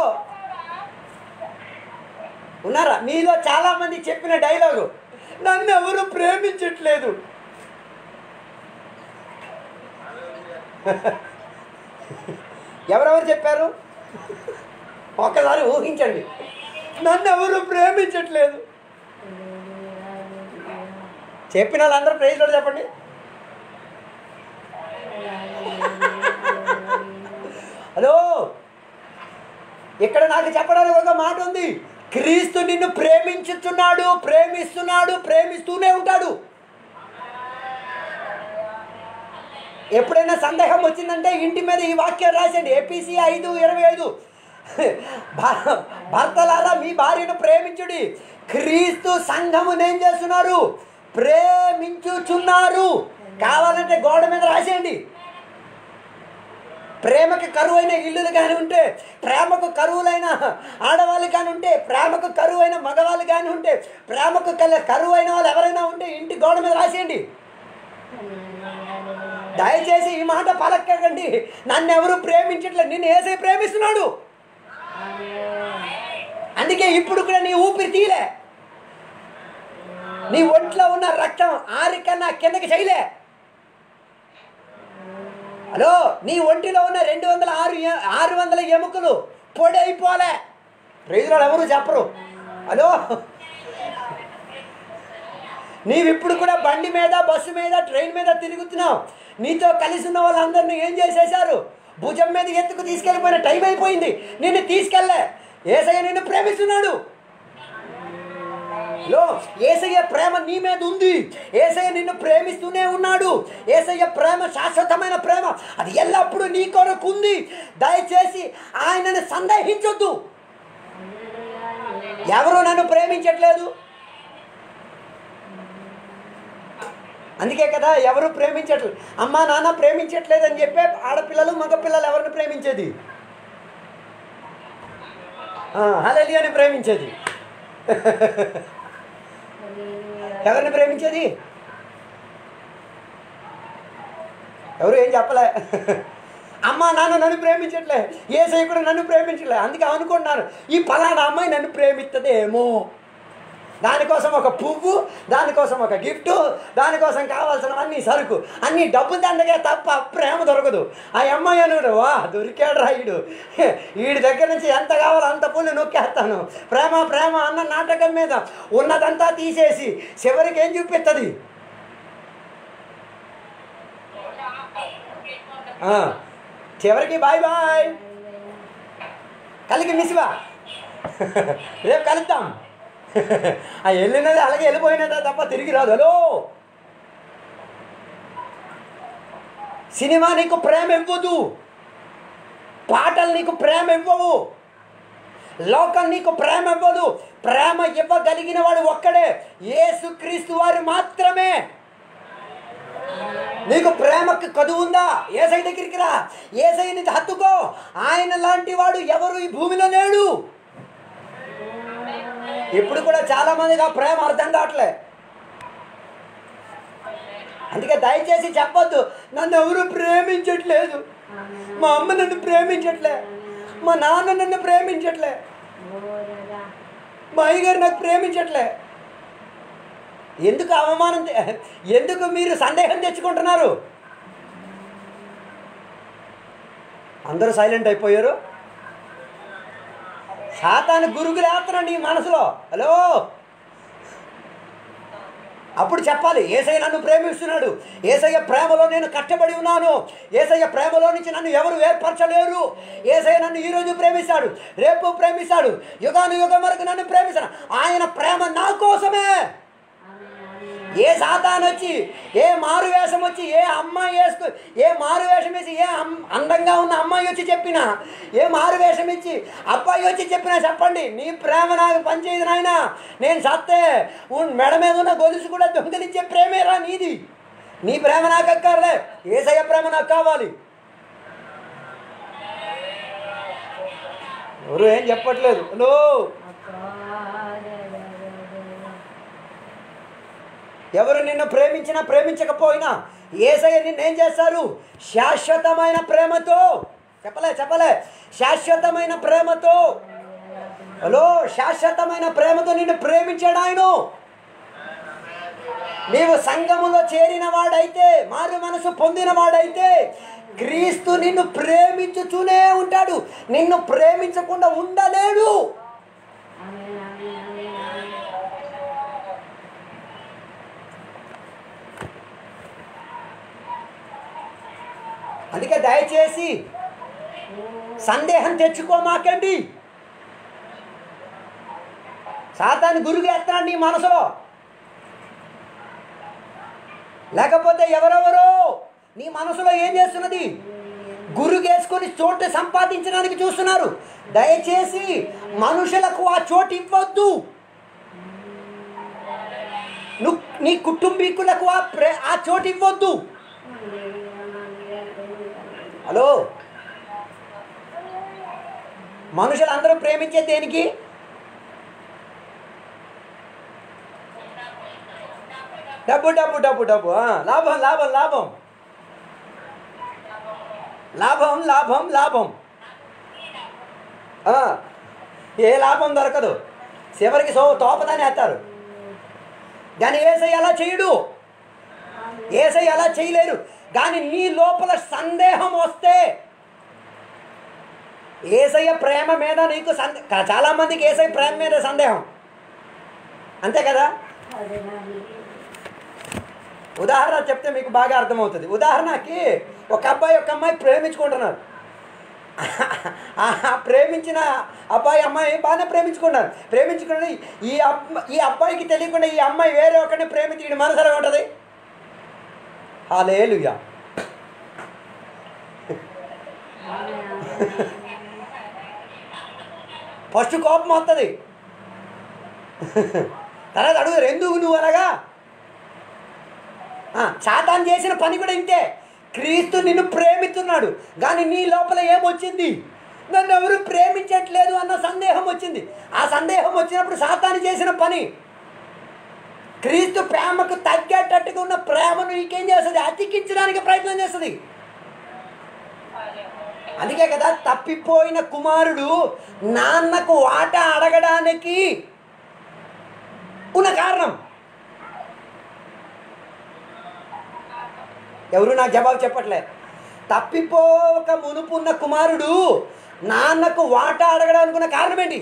ఉన్నారా మీలో చాలా మంది చెప్పిన డైలాగు నన్ను ఎవరు ప్రేమించట్లేదు ఎవరెవరు చెప్పారు ఒక్కసారి ఊహించండి నన్ను ఎవరు ప్రేమించట్లేదు చెప్పిన వాళ్ళందరూ ప్రైజ్లో చెప్పండి హలో ఇక్కడ నాకు చెప్పడానికి ఒక మాట ఉంది క్రీస్తు నిన్ను ప్రేమించుతున్నాడు ప్రేమిస్తున్నాడు ప్రేమిస్తూనే ఉంటాడు ఎప్పుడైనా సందేహం వచ్చిందంటే ఇంటి మీద ఈ వాక్యం రాసండి ఏపీసీ ఐదు ఇరవై ఐదు భ- భర్తలారా మీ భార్యను ప్రేమించుడి క్రీస్తు సంఘమును ఏం చేస్తున్నారు ప్రేమించుచున్నారు కావాలంటే గోడ మీద రాసేయండి ప్రేమకు కరువైన ఇల్లులు కానీ ఉంటే ప్రేమకు కరువులైన ఆడవాళ్ళు కానీ ఉంటే ప్రేమకు కరువైన మగవాళ్ళు కానీ ఉంటే ప్రేమకు కల కరువైన వాళ్ళు ఎవరైనా ఉంటే ఇంటి గోడ మీద రాసేయండి దయచేసి ఈ మాట పలకండి నన్ను ఎవరు ప్రేమించట్లేదు నిన్ను ఏసై ప్రేమిస్తున్నాడు అందుకే ఇప్పుడు కూడా నీ ఊపిరి తీలే నీ ఒంట్లో ఉన్న రక్తం ఆరికన్నా కిందకి చేయలే హలో నీ ఒంటిలో ఉన్న రెండు వందల ఆరు ఎ- ఆరు వందల ఎముకలు పొడి అయిపోలే రైతులు ఎవరు చెప్పరు హలో నీవిప్పుడు కూడా బండి మీద బస్సు మీద ట్రైన్ మీద తిరుగుతున్నావు నీతో కలిసి ఉన్న వాళ్ళందరినీ ఏం చేసేశారు భుజం మీద ఎత్తుకు తీసుకెళ్ళిపోయిన టైం అయిపోయింది నిన్ను తీసుకెళ్ళే ఏసయ్య నిన్ను ప్రేమిస్తున్నాడు లో ఏసయ్య ప్రేమ నీ మీద ఉంది ఏసయ్య నిన్ను ప్రేమిస్తూనే ఉన్నాడు ఏసయ్య ప్రేమ శాశ్వతమైన ప్రేమ అది ఎల్లప్పుడూ నీ కొరకు ఉంది దయచేసి ఆయనను సందేహించొద్దు ఎవరు నన్ను ప్రేమించట్లేదు అందుకే కదా ఎవరు ప్రేమించట్లేదు అమ్మ నాన్న ప్రేమించట్లేదు అని చెప్పే ఆడపిల్లలు మగపిల్లలు ఎవరిని ప్రేమించేది హలలి అని ప్రేమించేది ఎవరిని ప్రేమించేది ఎవరు ఏం చెప్పలే అమ్మ నాన్న నన్ను ప్రేమించట్లే ఏ కూడా నన్ను ప్రేమించట్లే అందుకే అనుకుంటున్నారు ఈ పలానా అమ్మాయి నన్ను ప్రేమిస్తుందేమో దానికోసం ఒక పువ్వు దానికోసం ఒక గిఫ్ట్ దానికోసం కావాల్సినవన్నీ సరుకు అన్ని డబ్బు దండగా తప్ప ప్రేమ దొరకదు ఆ అమ్మాయి అనుడు వా దొరికాడు రాయుడు వీడి దగ్గర నుంచి ఎంత కావాలో అంత పుల్లు నొక్కేస్తాను ప్రేమ ప్రేమ అన్న నాటకం మీద ఉన్నదంతా తీసేసి చివరికి ఏం చూపిస్తుంది చివరికి బాయ్ బాయ్ కలిగి మిసివా రేపు కలుద్దాం ఆ వెళ్ళినది అలాగే వెళ్ళిపోయినదా తప్ప తిరిగి రాదు హలో సినిమా నీకు ప్రేమ ఇవ్వదు పాటలు నీకు ప్రేమ ఇవ్వవు లోకం నీకు ప్రేమ ఇవ్వదు ప్రేమ ఇవ్వగలిగిన వాడు ఒక్కడే యేసుక్రీస్తు వారు మాత్రమే నీకు ప్రేమకు కదువు ఉందా ఏసై దగ్గరికి రా ఏసైని హత్తుకో ఆయన లాంటి వాడు ఎవరు ఈ భూమిలో లేడు ఇప్పుడు కూడా చాలా మందికి ఆ ప్రేమ అర్థం కావట్లే అందుకే దయచేసి చెప్పొద్దు నన్ను ఎవరు ప్రేమించట్లేదు మా అమ్మ నన్ను ప్రేమించట్లే మా నాన్న నన్ను ప్రేమించట్లే మా అయ్యగారు నాకు ప్రేమించట్లే ఎందుకు అవమానం తె- ఎందుకు మీరు సందేహం తెచ్చుకుంటున్నారు అందరూ సైలెంట్ అయిపోయారు సాతాను గురుగు లేస్తున్నాడు నీ మనసులో హలో అప్పుడు చెప్పాలి ఏసయ్య నన్ను ప్రేమిస్తున్నాడు ఏసయ్య ప్రేమలో నేను కట్టబడి ఉన్నాను ఏసయ్య ప్రేమలో నుంచి నన్ను ఎవరు ఏర్పరచలేరు ఏసయ్య నన్ను ఈరోజు ప్రేమిస్తాడు రేపు ప్రేమిస్తాడు యుగాను యుగం వరకు నన్ను ప్రేమిస్తాడు ఆయన ప్రేమ నా కోసమే ఏ సాతాన్ వచ్చి ఏ మారు వేషం వచ్చి ఏ అమ్మాయి వేసుకు ఏ మారు వేషం వేసి ఏ అమ్- అందంగా ఉన్న అమ్మాయి వచ్చి చెప్పినా ఏ మారు వేషం ఇచ్చి అబ్బాయి వచ్చి చెప్పినా చెప్పండి నీ ప్రేమ నాకు పనిచేయదు నాయన నేను సత్తే ఉన్ మెడ మీద ఉన్న గొలుసు కూడా దొంగలించే ప్రేమేరా నీది నీ ప్రేమ నాకు అక్కర్లే ఏసయ్య ప్రేమ నాకు కావాలి ఎవరు ఏం చెప్పట్లేదు హలో ఎవరు నిన్ను ప్రేమించినా ప్రేమించకపోయినా ఏసయ్య నిన్నేం చేస్తారు శాశ్వతమైన ప్రేమతో చెప్పలే చెప్పలే శాశ్వతమైన ప్రేమతో హలో శాశ్వతమైన ప్రేమతో నిన్ను ప్రేమించాడు ఆయన నీవు సంఘములో చేరిన వాడైతే మారు మనసు పొందిన వాడైతే క్రీస్తు నిన్ను ప్రేమించుతూనే ఉంటాడు నిన్ను ప్రేమించకుండా ఉండలేడు అందుకే దయచేసి సందేహం తెచ్చుకోమాకండి సాతాన్ని గురుగు ఎత్తాడు నీ మనసులో లేకపోతే ఎవరెవరో నీ మనసులో ఏం చేస్తున్నది గురుగేసుకొని చోటు సంపాదించడానికి చూస్తున్నారు దయచేసి మనుషులకు ఆ చోటు ఇవ్వద్దు నువ్వు నీ కుటుంబీకులకు ఆ ప్రే ఆ చోటు ఇవ్వద్దు హలో మనుషులందరూ ప్రేమించే దేనికి డబ్బు డబ్బు డబ్బు డబ్బు ఆ, లాభం లాభం లాభం లాభం లాభం లాభం ఆ, ఏ లాభం దొరకదు చివరికి సో తోపదాని వేస్తారు కానీ ఏసై అలా చేయడు ఏసై అలా చేయలేరు కానీ నీ లోపల సందేహం వస్తే ఏసయ్య ప్రేమ మీద నీకు సందే కా- చాలా మందికి ఏసై ప్రేమ మీద సందేహం అంతే కదా ఉదాహరణ చెప్తే మీకు బాగా అర్థమవుతుంది ఉదాహరణకి ఒక అబ్బాయి ఒక అమ్మాయి ప్రేమించుకుంటున్నారు ఆ ప్రేమించిన అబ్బాయి అమ్మాయి బాగానే ప్రేమించుకున్నారు ప్రేమించుకుని ఈ అబ్బ ఈ అబ్బాయికి తెలియకుండా ఈ అమ్మాయి వేరే ఒకరిని ప్రేమించి వీడి మనసు ఎలా ఉంటుంది హాలేలుయా ఫస్ట్ కోపం వస్తుంది తర్వాత అడుగుతారు ఎందుకు నువ్వు అనగా ఆ, సాతాన్ చేసిన పని కూడా ఇంతే క్రీస్తు నిన్ను ప్రేమిస్తున్నాడు కానీ నీ లోపల ఏమొచ్చింది నన్ను ఎవరు ప్రేమించట్లేదు అన్న సందేహం వచ్చింది ఆ సందేహం వచ్చినప్పుడు సాతాను చేసిన పని క్రీస్తు ప్రేమకు తగ్గేటట్టుగా ఉన్న ప్రేమను నీకేం చేస్తుంది అతికించడానికి ప్రయత్నం చేస్తుంది అందుకే కదా తప్పిపోయిన కుమారుడు నాన్నకు వాట అడగడానికి ఉన్న కారణం ఎవరు నాకు జవాబు చెప్పట్లే తప్పిపోక మునుపు ఉన్న కుమారుడు నాన్నకు వాటా అడగడానికి ఉన్న కారణం ఏంటి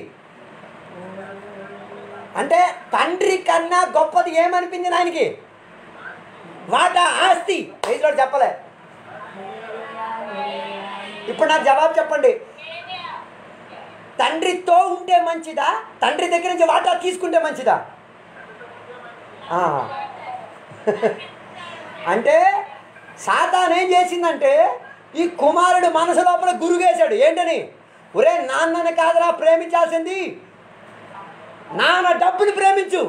అంటే తండ్రి కన్నా గొప్పది ఏమనిపించింది ఆయనకి వాటా ఆస్తి రైతులో చెప్పలే ఇప్పుడు నాకు జవాబు చెప్పండి తండ్రితో ఉంటే మంచిదా తండ్రి దగ్గర నుంచి వాటా తీసుకుంటే మంచిదా ఆ. అంటే సాతాన్ ఏం చేసిందంటే ఈ కుమారుడు మనసు లోపల గురుగేశాడు ఏంటని ఒరే నాన్నని కాదురా ప్రేమించాల్సింది నాన్న డబ్బుని ప్రేమించు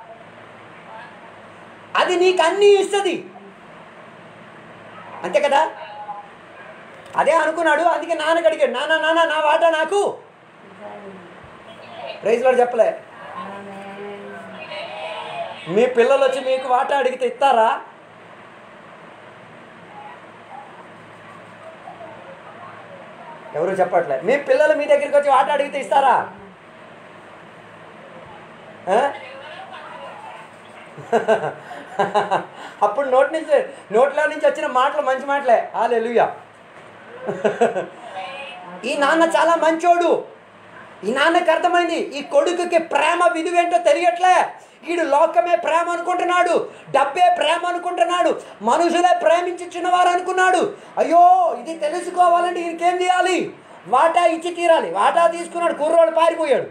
అది నీకు అన్నీ ఇస్తుంది అంతే కదా అదే అనుకున్నాడు అందుకే నాన్నకి అడిగాడు నాన్న నాన్న నా వాటా నాకు ప్రైజ్లో చెప్పలే మీ పిల్లలు వచ్చి మీకు వాటా అడిగితే ఇస్తారా ఎవరు చెప్పట్లే మీ పిల్లలు మీ దగ్గరికి వచ్చి వాటా అడిగితే ఇస్తారా ఆ? అప్పుడు నోటి నుంచి నోట్లో నుంచి వచ్చిన మాటలు మంచి మాటలే ఆలెలుయ్యా ఈ నాన్న చాలా మంచోడు ఈ నాన్నకి అర్థమైంది ఈ కొడుకుకి ప్రేమ విలువేంటో తెలియట్లే వీడు లోకమే ప్రేమ అనుకుంటున్నాడు డబ్బే ప్రేమ అనుకుంటున్నాడు మనుషులే ప్రేమించుచున్నవారు అనుకున్నాడు అయ్యో ఇది తెలుసుకోవాలంటే ఈయనకేం చేయాలి వాటా ఇచ్చి తీరాలి వాటా తీసుకున్నాడు కుర్రోడు పారిపోయాడు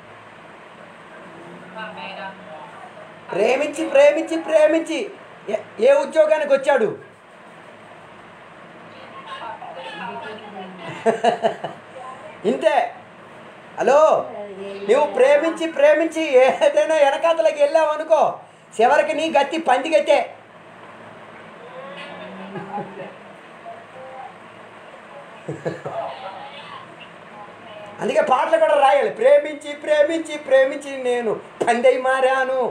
ప్రేమించి ప్రేమించి ప్రేమించి ఏ- ఏ ఉద్యోగానికి వచ్చాడు ఇంతే హలో నువ్వు ప్రేమించి ప్రేమించి ఏదైనా వెనకాతలకి వెళ్ళావు అనుకో చివరికి నీ గట్టి పందిగతే అందుకే పాటలు కూడా రాయాలి ప్రేమించి ప్రేమించి ప్రేమించి నేను పందై మారాను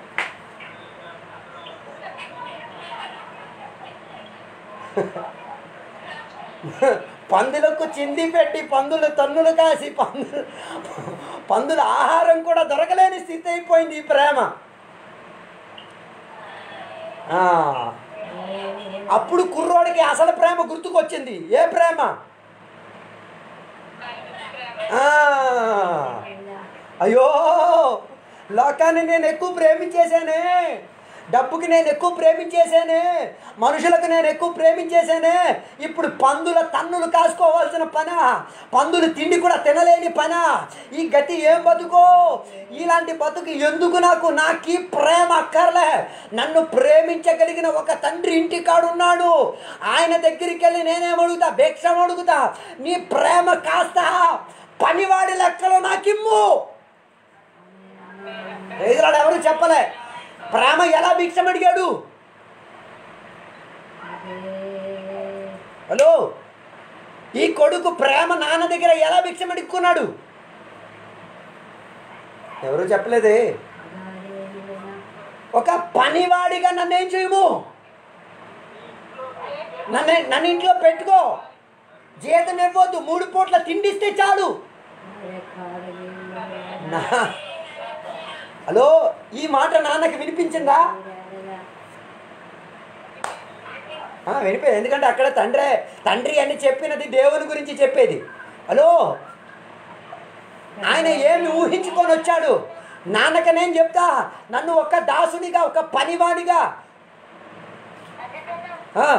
పందులకు చింది పెట్టి పందులు తన్నులు కాసి పందులు పందుల ఆహారం కూడా దొరకలేని స్థితి అయిపోయింది ఈ ప్రేమ ఆ, అప్పుడు కుర్రోడికి అసలు ప్రేమ గుర్తుకొచ్చింది ఏ ప్రేమ ఆ, అయ్యో లోకాన్ని నేను ఎక్కువ ప్రేమించేశానే డబ్బుకి నేను ఎక్కువ ప్రేమించేశానే మనుషులకు నేను ఎక్కువ ప్రేమించేశానే ఇప్పుడు పందుల తన్నులు కాసుకోవాల్సిన పనా పందులు తిండి కూడా తినలేని పనా ఈ గతి ఏం బతుకో ఇలాంటి బతుకు ఎందుకు నాకు నాకు ఈ ప్రేమ అక్కర్లే నన్ను ప్రేమించగలిగిన ఒక తండ్రి ఇంటి కాడున్నాడు ఆయన దగ్గరికి వెళ్ళి నేనేం అడుగుతా భిక్షం అడుగుతా నీ ప్రేమ కాస్త పనివాడి లెక్కలో నాకిమ్ము ఎదురాడు ఎవరు చెప్పలే ప్రేమ ఎలా భిక్షం అడిగాడు హలో ఈ కొడుకు ప్రేమ నాన్న దగ్గర ఎలా భిక్షం అడుక్కున్నాడు ఎవరు చెప్పలేదే ఒక పనివాడిగా నన్ను ఏం చేయము నన్ను నన్ను ఇంట్లో పెట్టుకో జీతం ఇవ్వద్దు మూడు పూట్ల తిండిస్తే చాలు నా హలో ఈ మాట నాన్నకి వినిపించిందా ఆ, వినిపోయింది ఎందుకంటే అక్కడ తండ్రే తండ్రి అని చెప్పినది దేవుని గురించి చెప్పేది హలో ఆయన ఏమి ఊహించుకొని వచ్చాడు నాన్నక నేను చెప్తా నన్ను ఒక దాసునిగా ఒక పనివాడిగా ఆ,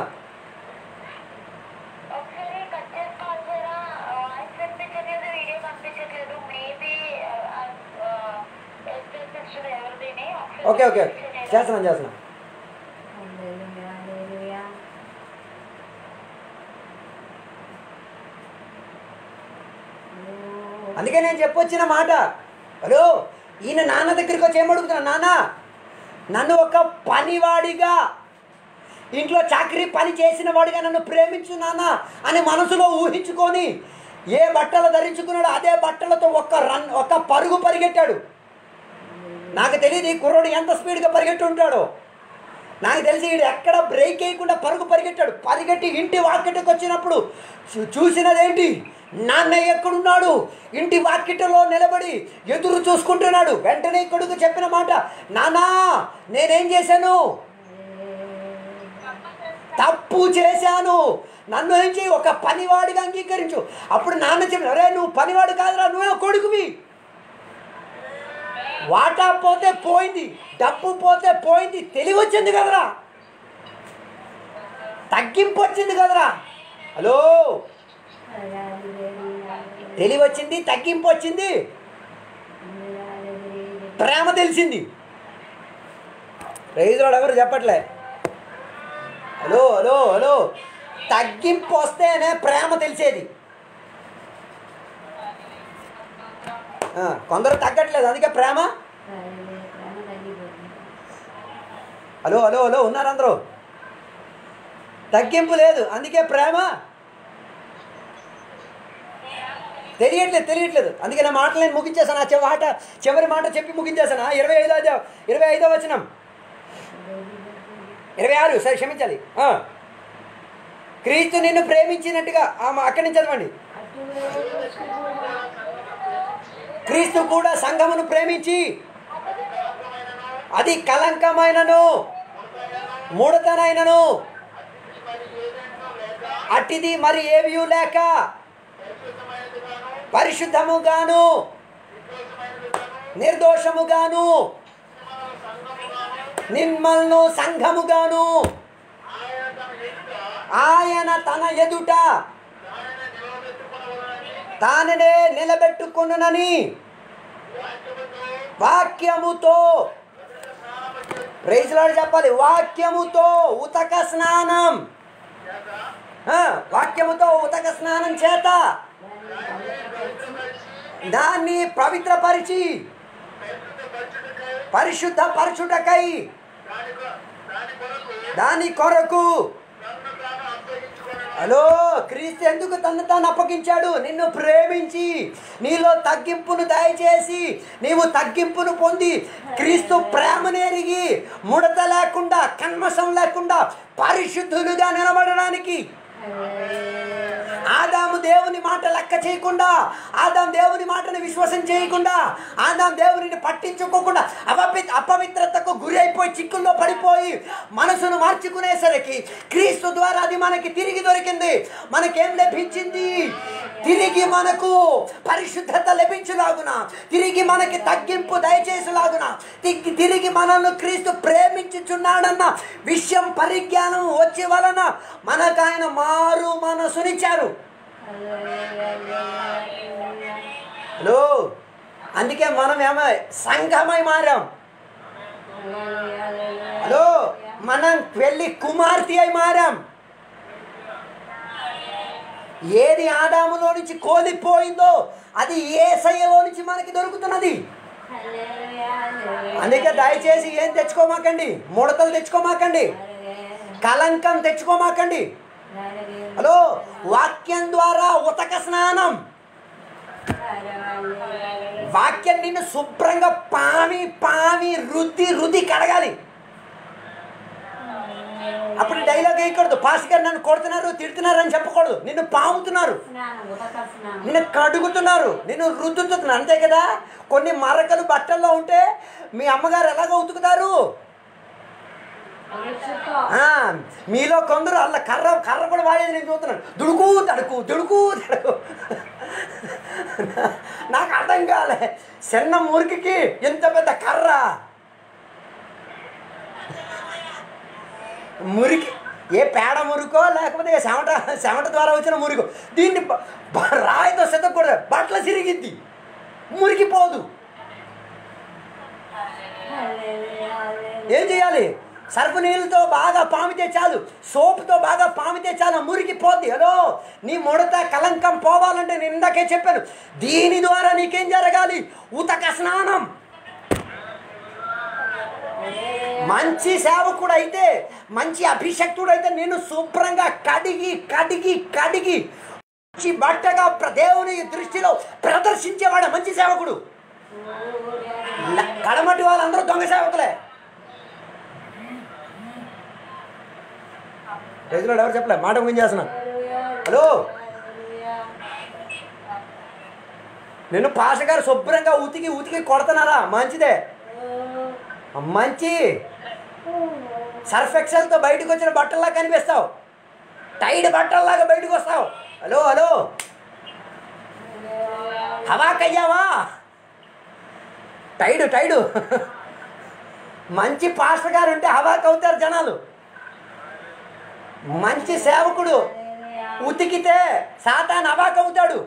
ఒకసారి కట్ చేసుకోవచ్చారా వాయిస్ కనిపించట్లేదు వీడియో కనిపించట్లేదు మేబీ ఎస్ఎస్ సెక్షన్ ఎవరిదైనా ఓకే ఓకే చేస్తున్నాం చేస్తున్నాం అందుకే నేను చెప్పొచ్చిన మాట హలో ఈయన నాన్న దగ్గరికి వచ్చి ఏమడుగుతున్నా నాన్న నన్ను ఒక పనివాడిగా ఇంట్లో చాకరీ పని చేసిన వాడిగా నన్ను ప్రేమించు నాన్న అని మనసులో ఊహించుకొని ఏ బట్టలు ధరించుకున్నాడో అదే బట్టలతో ఒక్క రన్ ఒక పరుగు పరిగెట్టాడు నాకు తెలియదు ఈ కుర్రోడు ఎంత స్పీడ్గా పరిగెట్టి ఉంటాడో నాకు తెలిసి వీడు ఎక్కడ బ్రేక్ వేయకుండా పరుగు పరిగెట్టాడు పరిగెట్టి ఇంటి వాకిటకు వచ్చినప్పుడు చూ- చూసినదేంటి నాన్న ఎక్కడున్నాడు ఇంటి వాకిటలో నిలబడి ఎదురు చూసుకుంటున్నాడు వెంటనే కొడుకు చెప్పిన మాట నానా నేనేం చేశాను తప్పు చేశాను నన్ను ఏం చేయి ఒక పనివాడిగా అంగీకరించు అప్పుడు నాన్న చెప్పిన అరే నువ్వు పనివాడు కాదురా నువ్వే కొడుకువి వాటా పోతే పోయింది డబ్బు పోతే పోయింది తెలివి వచ్చింది కదరా తగ్గింపు వచ్చింది కదరా హలో తెలివి వచ్చింది తగ్గింపు వచ్చింది ప్రేమ తెలిసింది రైతులు ఎవరు చెప్పట్లే హలో హలో హలో తగ్గింపు వస్తేనే ప్రేమ తెలిసేది ఆ, కొందరు తగ్గట్లేదు అందుకే ప్రేమ హలో హలో హలో ఉన్నారు అందరూ తగ్గింపు లేదు అందుకే ప్రేమ తెలియట్లేదు తెలియట్లేదు అందుకే నా మాటలు నేను ముగించేసాను ఆ చివరి మాట చివరి మాట చెప్పి ముగించేసాను ఆ, ఇరవై ఐదో అధ్యాయం, ఇరవై ఐదో వచనం ఇరవై ఆరు సరే క్షమించాలి ఆ. క్రీస్తు నిన్ను ప్రేమించినట్టుగా ఆ, మా- అక్కడి నుంచి చదవండి క్రీస్తు కూడా సంఘమును ప్రేమించి అది కలంకమైనను ముడతనైనను అట్టిది మరి ఏమీ లేక పరిశుద్ధముగాను నిర్దోషముగాను నిమ్మల్ను సంఘముగాను ఆయన తన ఎదుట తాననే నిలబెట్టుకున్ననని వాక్యముతో ప్రైజ్లాడు చెప్పాలి వాక్యముతో ఉతక స్నానం ఆ, వాక్యముతో ఉతక స్నానం చేత దాన్ని పవిత్రపరిచి పరిశుద్ధ పరచుటకై దాని కొరకు హలో క్రీస్తు ఎందుకు తను తాను అప్పగించాడు నిన్ను ప్రేమించి నీలో తగ్గింపును దయచేసి నీవు తగ్గింపును పొంది క్రీస్తు ప్రేమనేరిగి ముడత లేకుండా కన్మసం లేకుండా పరిశుద్ధులుగా నిలబడడానికి ఆదాము దేవుని మాట లెక్క చేయకుండా ఆదాం దేవుని మాటను విశ్వాసం చేయకుండా ఆదాం దేవునిని పట్టించుకోకుండా అపవి అపవిత్రతకు గురి అయిపోయి చిక్కుల్లో పడిపోయి మనసును మార్చుకునేసరికి క్రీస్తు ద్వారా అది మనకి తిరిగి దొరికింది మనకేం లభించింది తిరిగి మనకు పరిశుద్ధత లభించులాగున తిరిగి మనకి తగ్గింపు దయచేసులాగున తిరిగి తిరిగి మనల్ని క్రీస్తు ప్రేమించుచున్నాడన్న విషయం పరిజ్ఞానం వచ్చే వలన మనకు ఆయన మారు మనసునిచ్చారు హలో అందుకే మనం ఏమో సంఘమై మారాం హలో మనం వెళ్ళి కుమార్తె అయి మారాం ఏది ఆదాములో నుంచి కోల్పోయిందో అది ఏసయ్యలో నుంచి మనకి దొరుకుతున్నది అందుకే దయచేసి ఏం తెచ్చుకోమాకండి ముడతలు తెచ్చుకోమాకండి కలంకం తెచ్చుకోమాకండి హలో వాక్యం ద్వారా ఉతక స్నానం వాక్యం నిన్ను శుభ్రంగా పామి పామి రుద్ది రుద్ది కడగాలి అప్పుడు డైలాగ్ వేయకూడదు పాస్ గారు నన్ను కొడుతున్నారు తిడుతున్నారు అని చెప్పకూడదు నిన్ను పాముతున్నారు నిన్ను కడుగుతున్నారు నిన్ను రుద్దుతున్నారు అంతే కదా కొన్ని మరకలు బట్టల్లో ఉంటే మీ అమ్మగారు ఎలాగ ఉతుకుతారు ఆ, మీలో కొందరు అలా కర్ర కర్ర కూడా వాడేది నేను చూస్తున్నాను దుడుకు తడుకు దుడుకు తడుకు నాకు అర్థం కాలే చిన్న మురికికి ఎంత పెద్ద కర్ర మురికి ఏ పేడ మురికో లేకపోతే ఏ చెమట చెమట ద్వారా వచ్చిన మురికో దీన్ని బ- బ- రాయితో సిద్ధకూడదు బట్టలు సిరిగిద్ది మురికిపోదు ఏం చేయాలి సర్పు నీళ్ళతో బాగా పామితే చాలు సోపుతో బాగా పామితే చాలు మురికి పోద్ది హలో నీ ముడత కలంకం పోవాలంటే నేను ఇందాకే చెప్పాను దీని ద్వారా నీకేం జరగాలి ఉతక స్నానం మంచి సేవకుడు అయితే మంచి అభిషక్తుడు అయితే నేను శుభ్రంగా కడిగి కడిగి కడిగి మంచి బట్టగా ప్ర- దేవుని దృష్టిలో ప్రదర్శించేవాడు మంచి సేవకుడు ల- కడమటి వాళ్ళందరూ దొంగ సేవకులే రైతులు ఎవరు చెప్పలే మాట ముగించేస్తున్నా హలో నేను పాష గారు శుభ్రంగా ఉతికి ఉతికి కొడుతున్నారా మంచిదే మంచి సర్ఫ్ ఎక్సెల్తో బయటకు వచ్చిన బట్టల్లా కనిపిస్తావు టైడ్ బట్టల్లాగా బయటకు వస్తావు హలో హలో హవాకయ్యావా టైడు టైడు మంచి పాస్టర్ గారు ఉంటే హవాక్ అవుతారు జనాలు మంచి సేవకుడు ఉతికితే సాతాన్ అవాకవుతాడు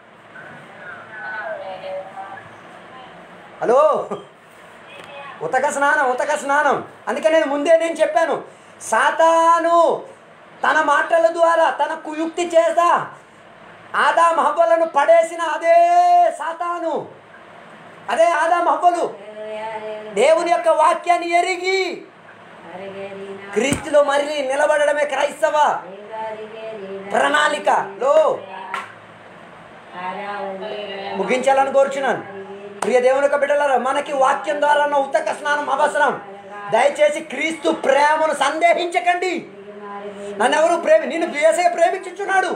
హలో ఉతక స్నానం ఉతక స్నానం అందుకే నేను ముందే నేను చెప్పాను సాతాను తన మాటల ద్వారా తన కుయుక్తి చేస్తా ఆదాం హవ్వలను పడేసిన అదే సాతాను అదే ఆదాం హవ్వలు దేవుని యొక్క వాక్యాన్ని ఎరిగి క్రీస్తులో మళ్ళీ నిలబడడమే క్రైస్తవ ప్రణాళికలో ముగించాలని కోరుచున్నాను ప్రియ దేవుని యొక్క బిడ్డలారా మనకి వాక్యం ద్వారా ఉతక స్నానం అవసరం దయచేసి క్రీస్తు ప్రేమను సందేహించకండి నన్ను ఎవరు ప్రేమి నిన్ను ఏసే ప్రేమించుచున్నాడు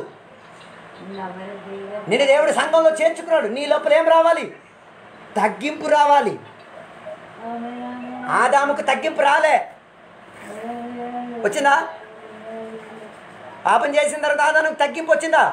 నిన్ను దేవుడి సంఘంలో చేర్చుకున్నాడు నీ లోపల ఏం రావాలి తగ్గింపు రావాలి ఆదాముకు తగ్గింపు రాలే వచ్చిందా పాపం చేసిన తర్వాత ఆదాముకు తగ్గింపు వచ్చిందా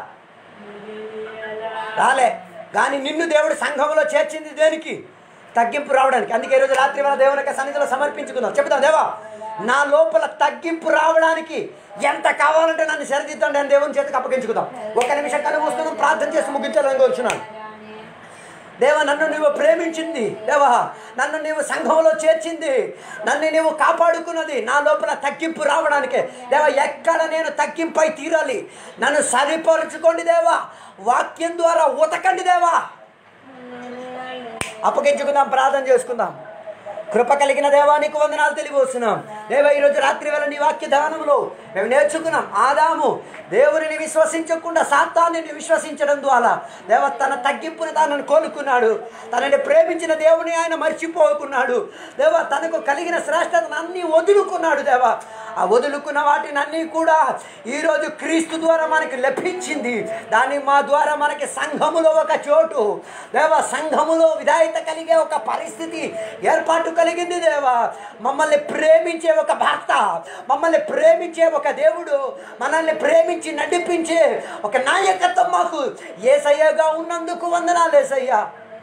రాలే కానీ నిన్ను దేవుడు సంఘంలో చేర్చింది దేనికి తగ్గింపు రావడానికి అందుకే ఈరోజు రాత్రి వేళ దేవుని యొక్క సన్నిధిలో సమర్పించుకుందాం చెప్తాం దేవా నా లోపల తగ్గింపు రావడానికి ఎంత కావాలంటే నన్ను సరిదిద్దండి అని దేవుని చేతికి అప్పగించుకుందాం ఒక నిమిషం కను మూసుకుందాం ప్రార్థన చేసి ముగించాలని కోరుచున్నాను దేవా నన్ను నువ్వు ప్రేమించింది దేవా నన్ను నీవు సంఘంలో చేర్చింది నన్ను నీవు కాపాడుకున్నది నా లోపల తగ్గింపు రావడానికే దేవా ఎక్కడ నేను తగ్గింపై తీరాలి నన్ను సరిపరుచుకోండి దేవా వాక్యం ద్వారా ఉతకండి దేవా అప్పగించుకుందాం ప్రార్థన చేసుకుందాం కృప కలిగిన దేవానికి వందనాలు తెలియవస్తున్నాం దేవా ఈరోజు రాత్రి వేళ నీ వాక్య ధ్యానంలో మేము నేర్చుకున్నాం ఆదాము దేవుని విశ్వసించకుండా సాతాన్ని విశ్వసించడం ద్వారా దేవ తన తగ్గింపుని తనను కోలుకున్నాడు తనని ప్రేమించిన దేవుని ఆయన మర్చిపోకున్నాడు దేవ తనకు కలిగిన శ్రేష్టతను అన్నీ వదులుకున్నాడు దేవ ఆ వదులుకున్న వాటిని అన్నీ కూడా ఈరోజు క్రీస్తు ద్వారా మనకి లభించింది దాన్ని మా ద్వారా మనకి సంఘములో ఒక చోటు దేవ సంఘములో విధాయత కలిగే ఒక పరిస్థితి ఏర్పాటు కలిగింది దేవా మమ్మల్ని ప్రేమించే ఒక భర్త మమ్మల్ని ప్రేమించే ఒక దేవుడు మనల్ని ప్రేమించి నడిపించే ఒక నాయకత్వం మాకు ఏసయ్యగా ఉన్నందుకు వందనాలు ఏసయ్యా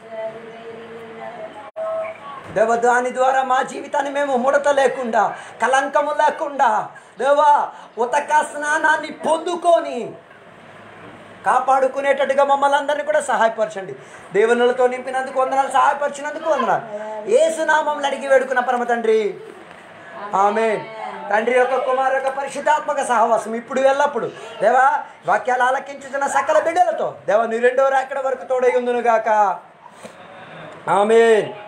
దేవ దాని ద్వారా మా జీవితాన్ని మేము ముడత లేకుండా కలంకము లేకుండా దేవా ఉతక స్నానాన్ని పొందుకొని కాపాడుకునేటట్టుగా మమ్మల్ని అందరినీ కూడా సహాయపరచండి దేవునులతో నింపినందుకు వందనాలు సహాయపరిచినందుకు వందనాలు ఏసునామంలో అడిగి వేడుకున్న పరమ తండ్రి ఆమె తండ్రి యొక్క కుమారు యొక్క పరిశుద్ధాత్మక సహవాసం ఇప్పుడు ఎల్లప్పుడు దేవా వాక్యాలు ఆలకించుతున్న సకల బిడ్డలతో దేవా నీ రెండో రాకడ వరకు తోడై ఉందునుగాక ఆమెన్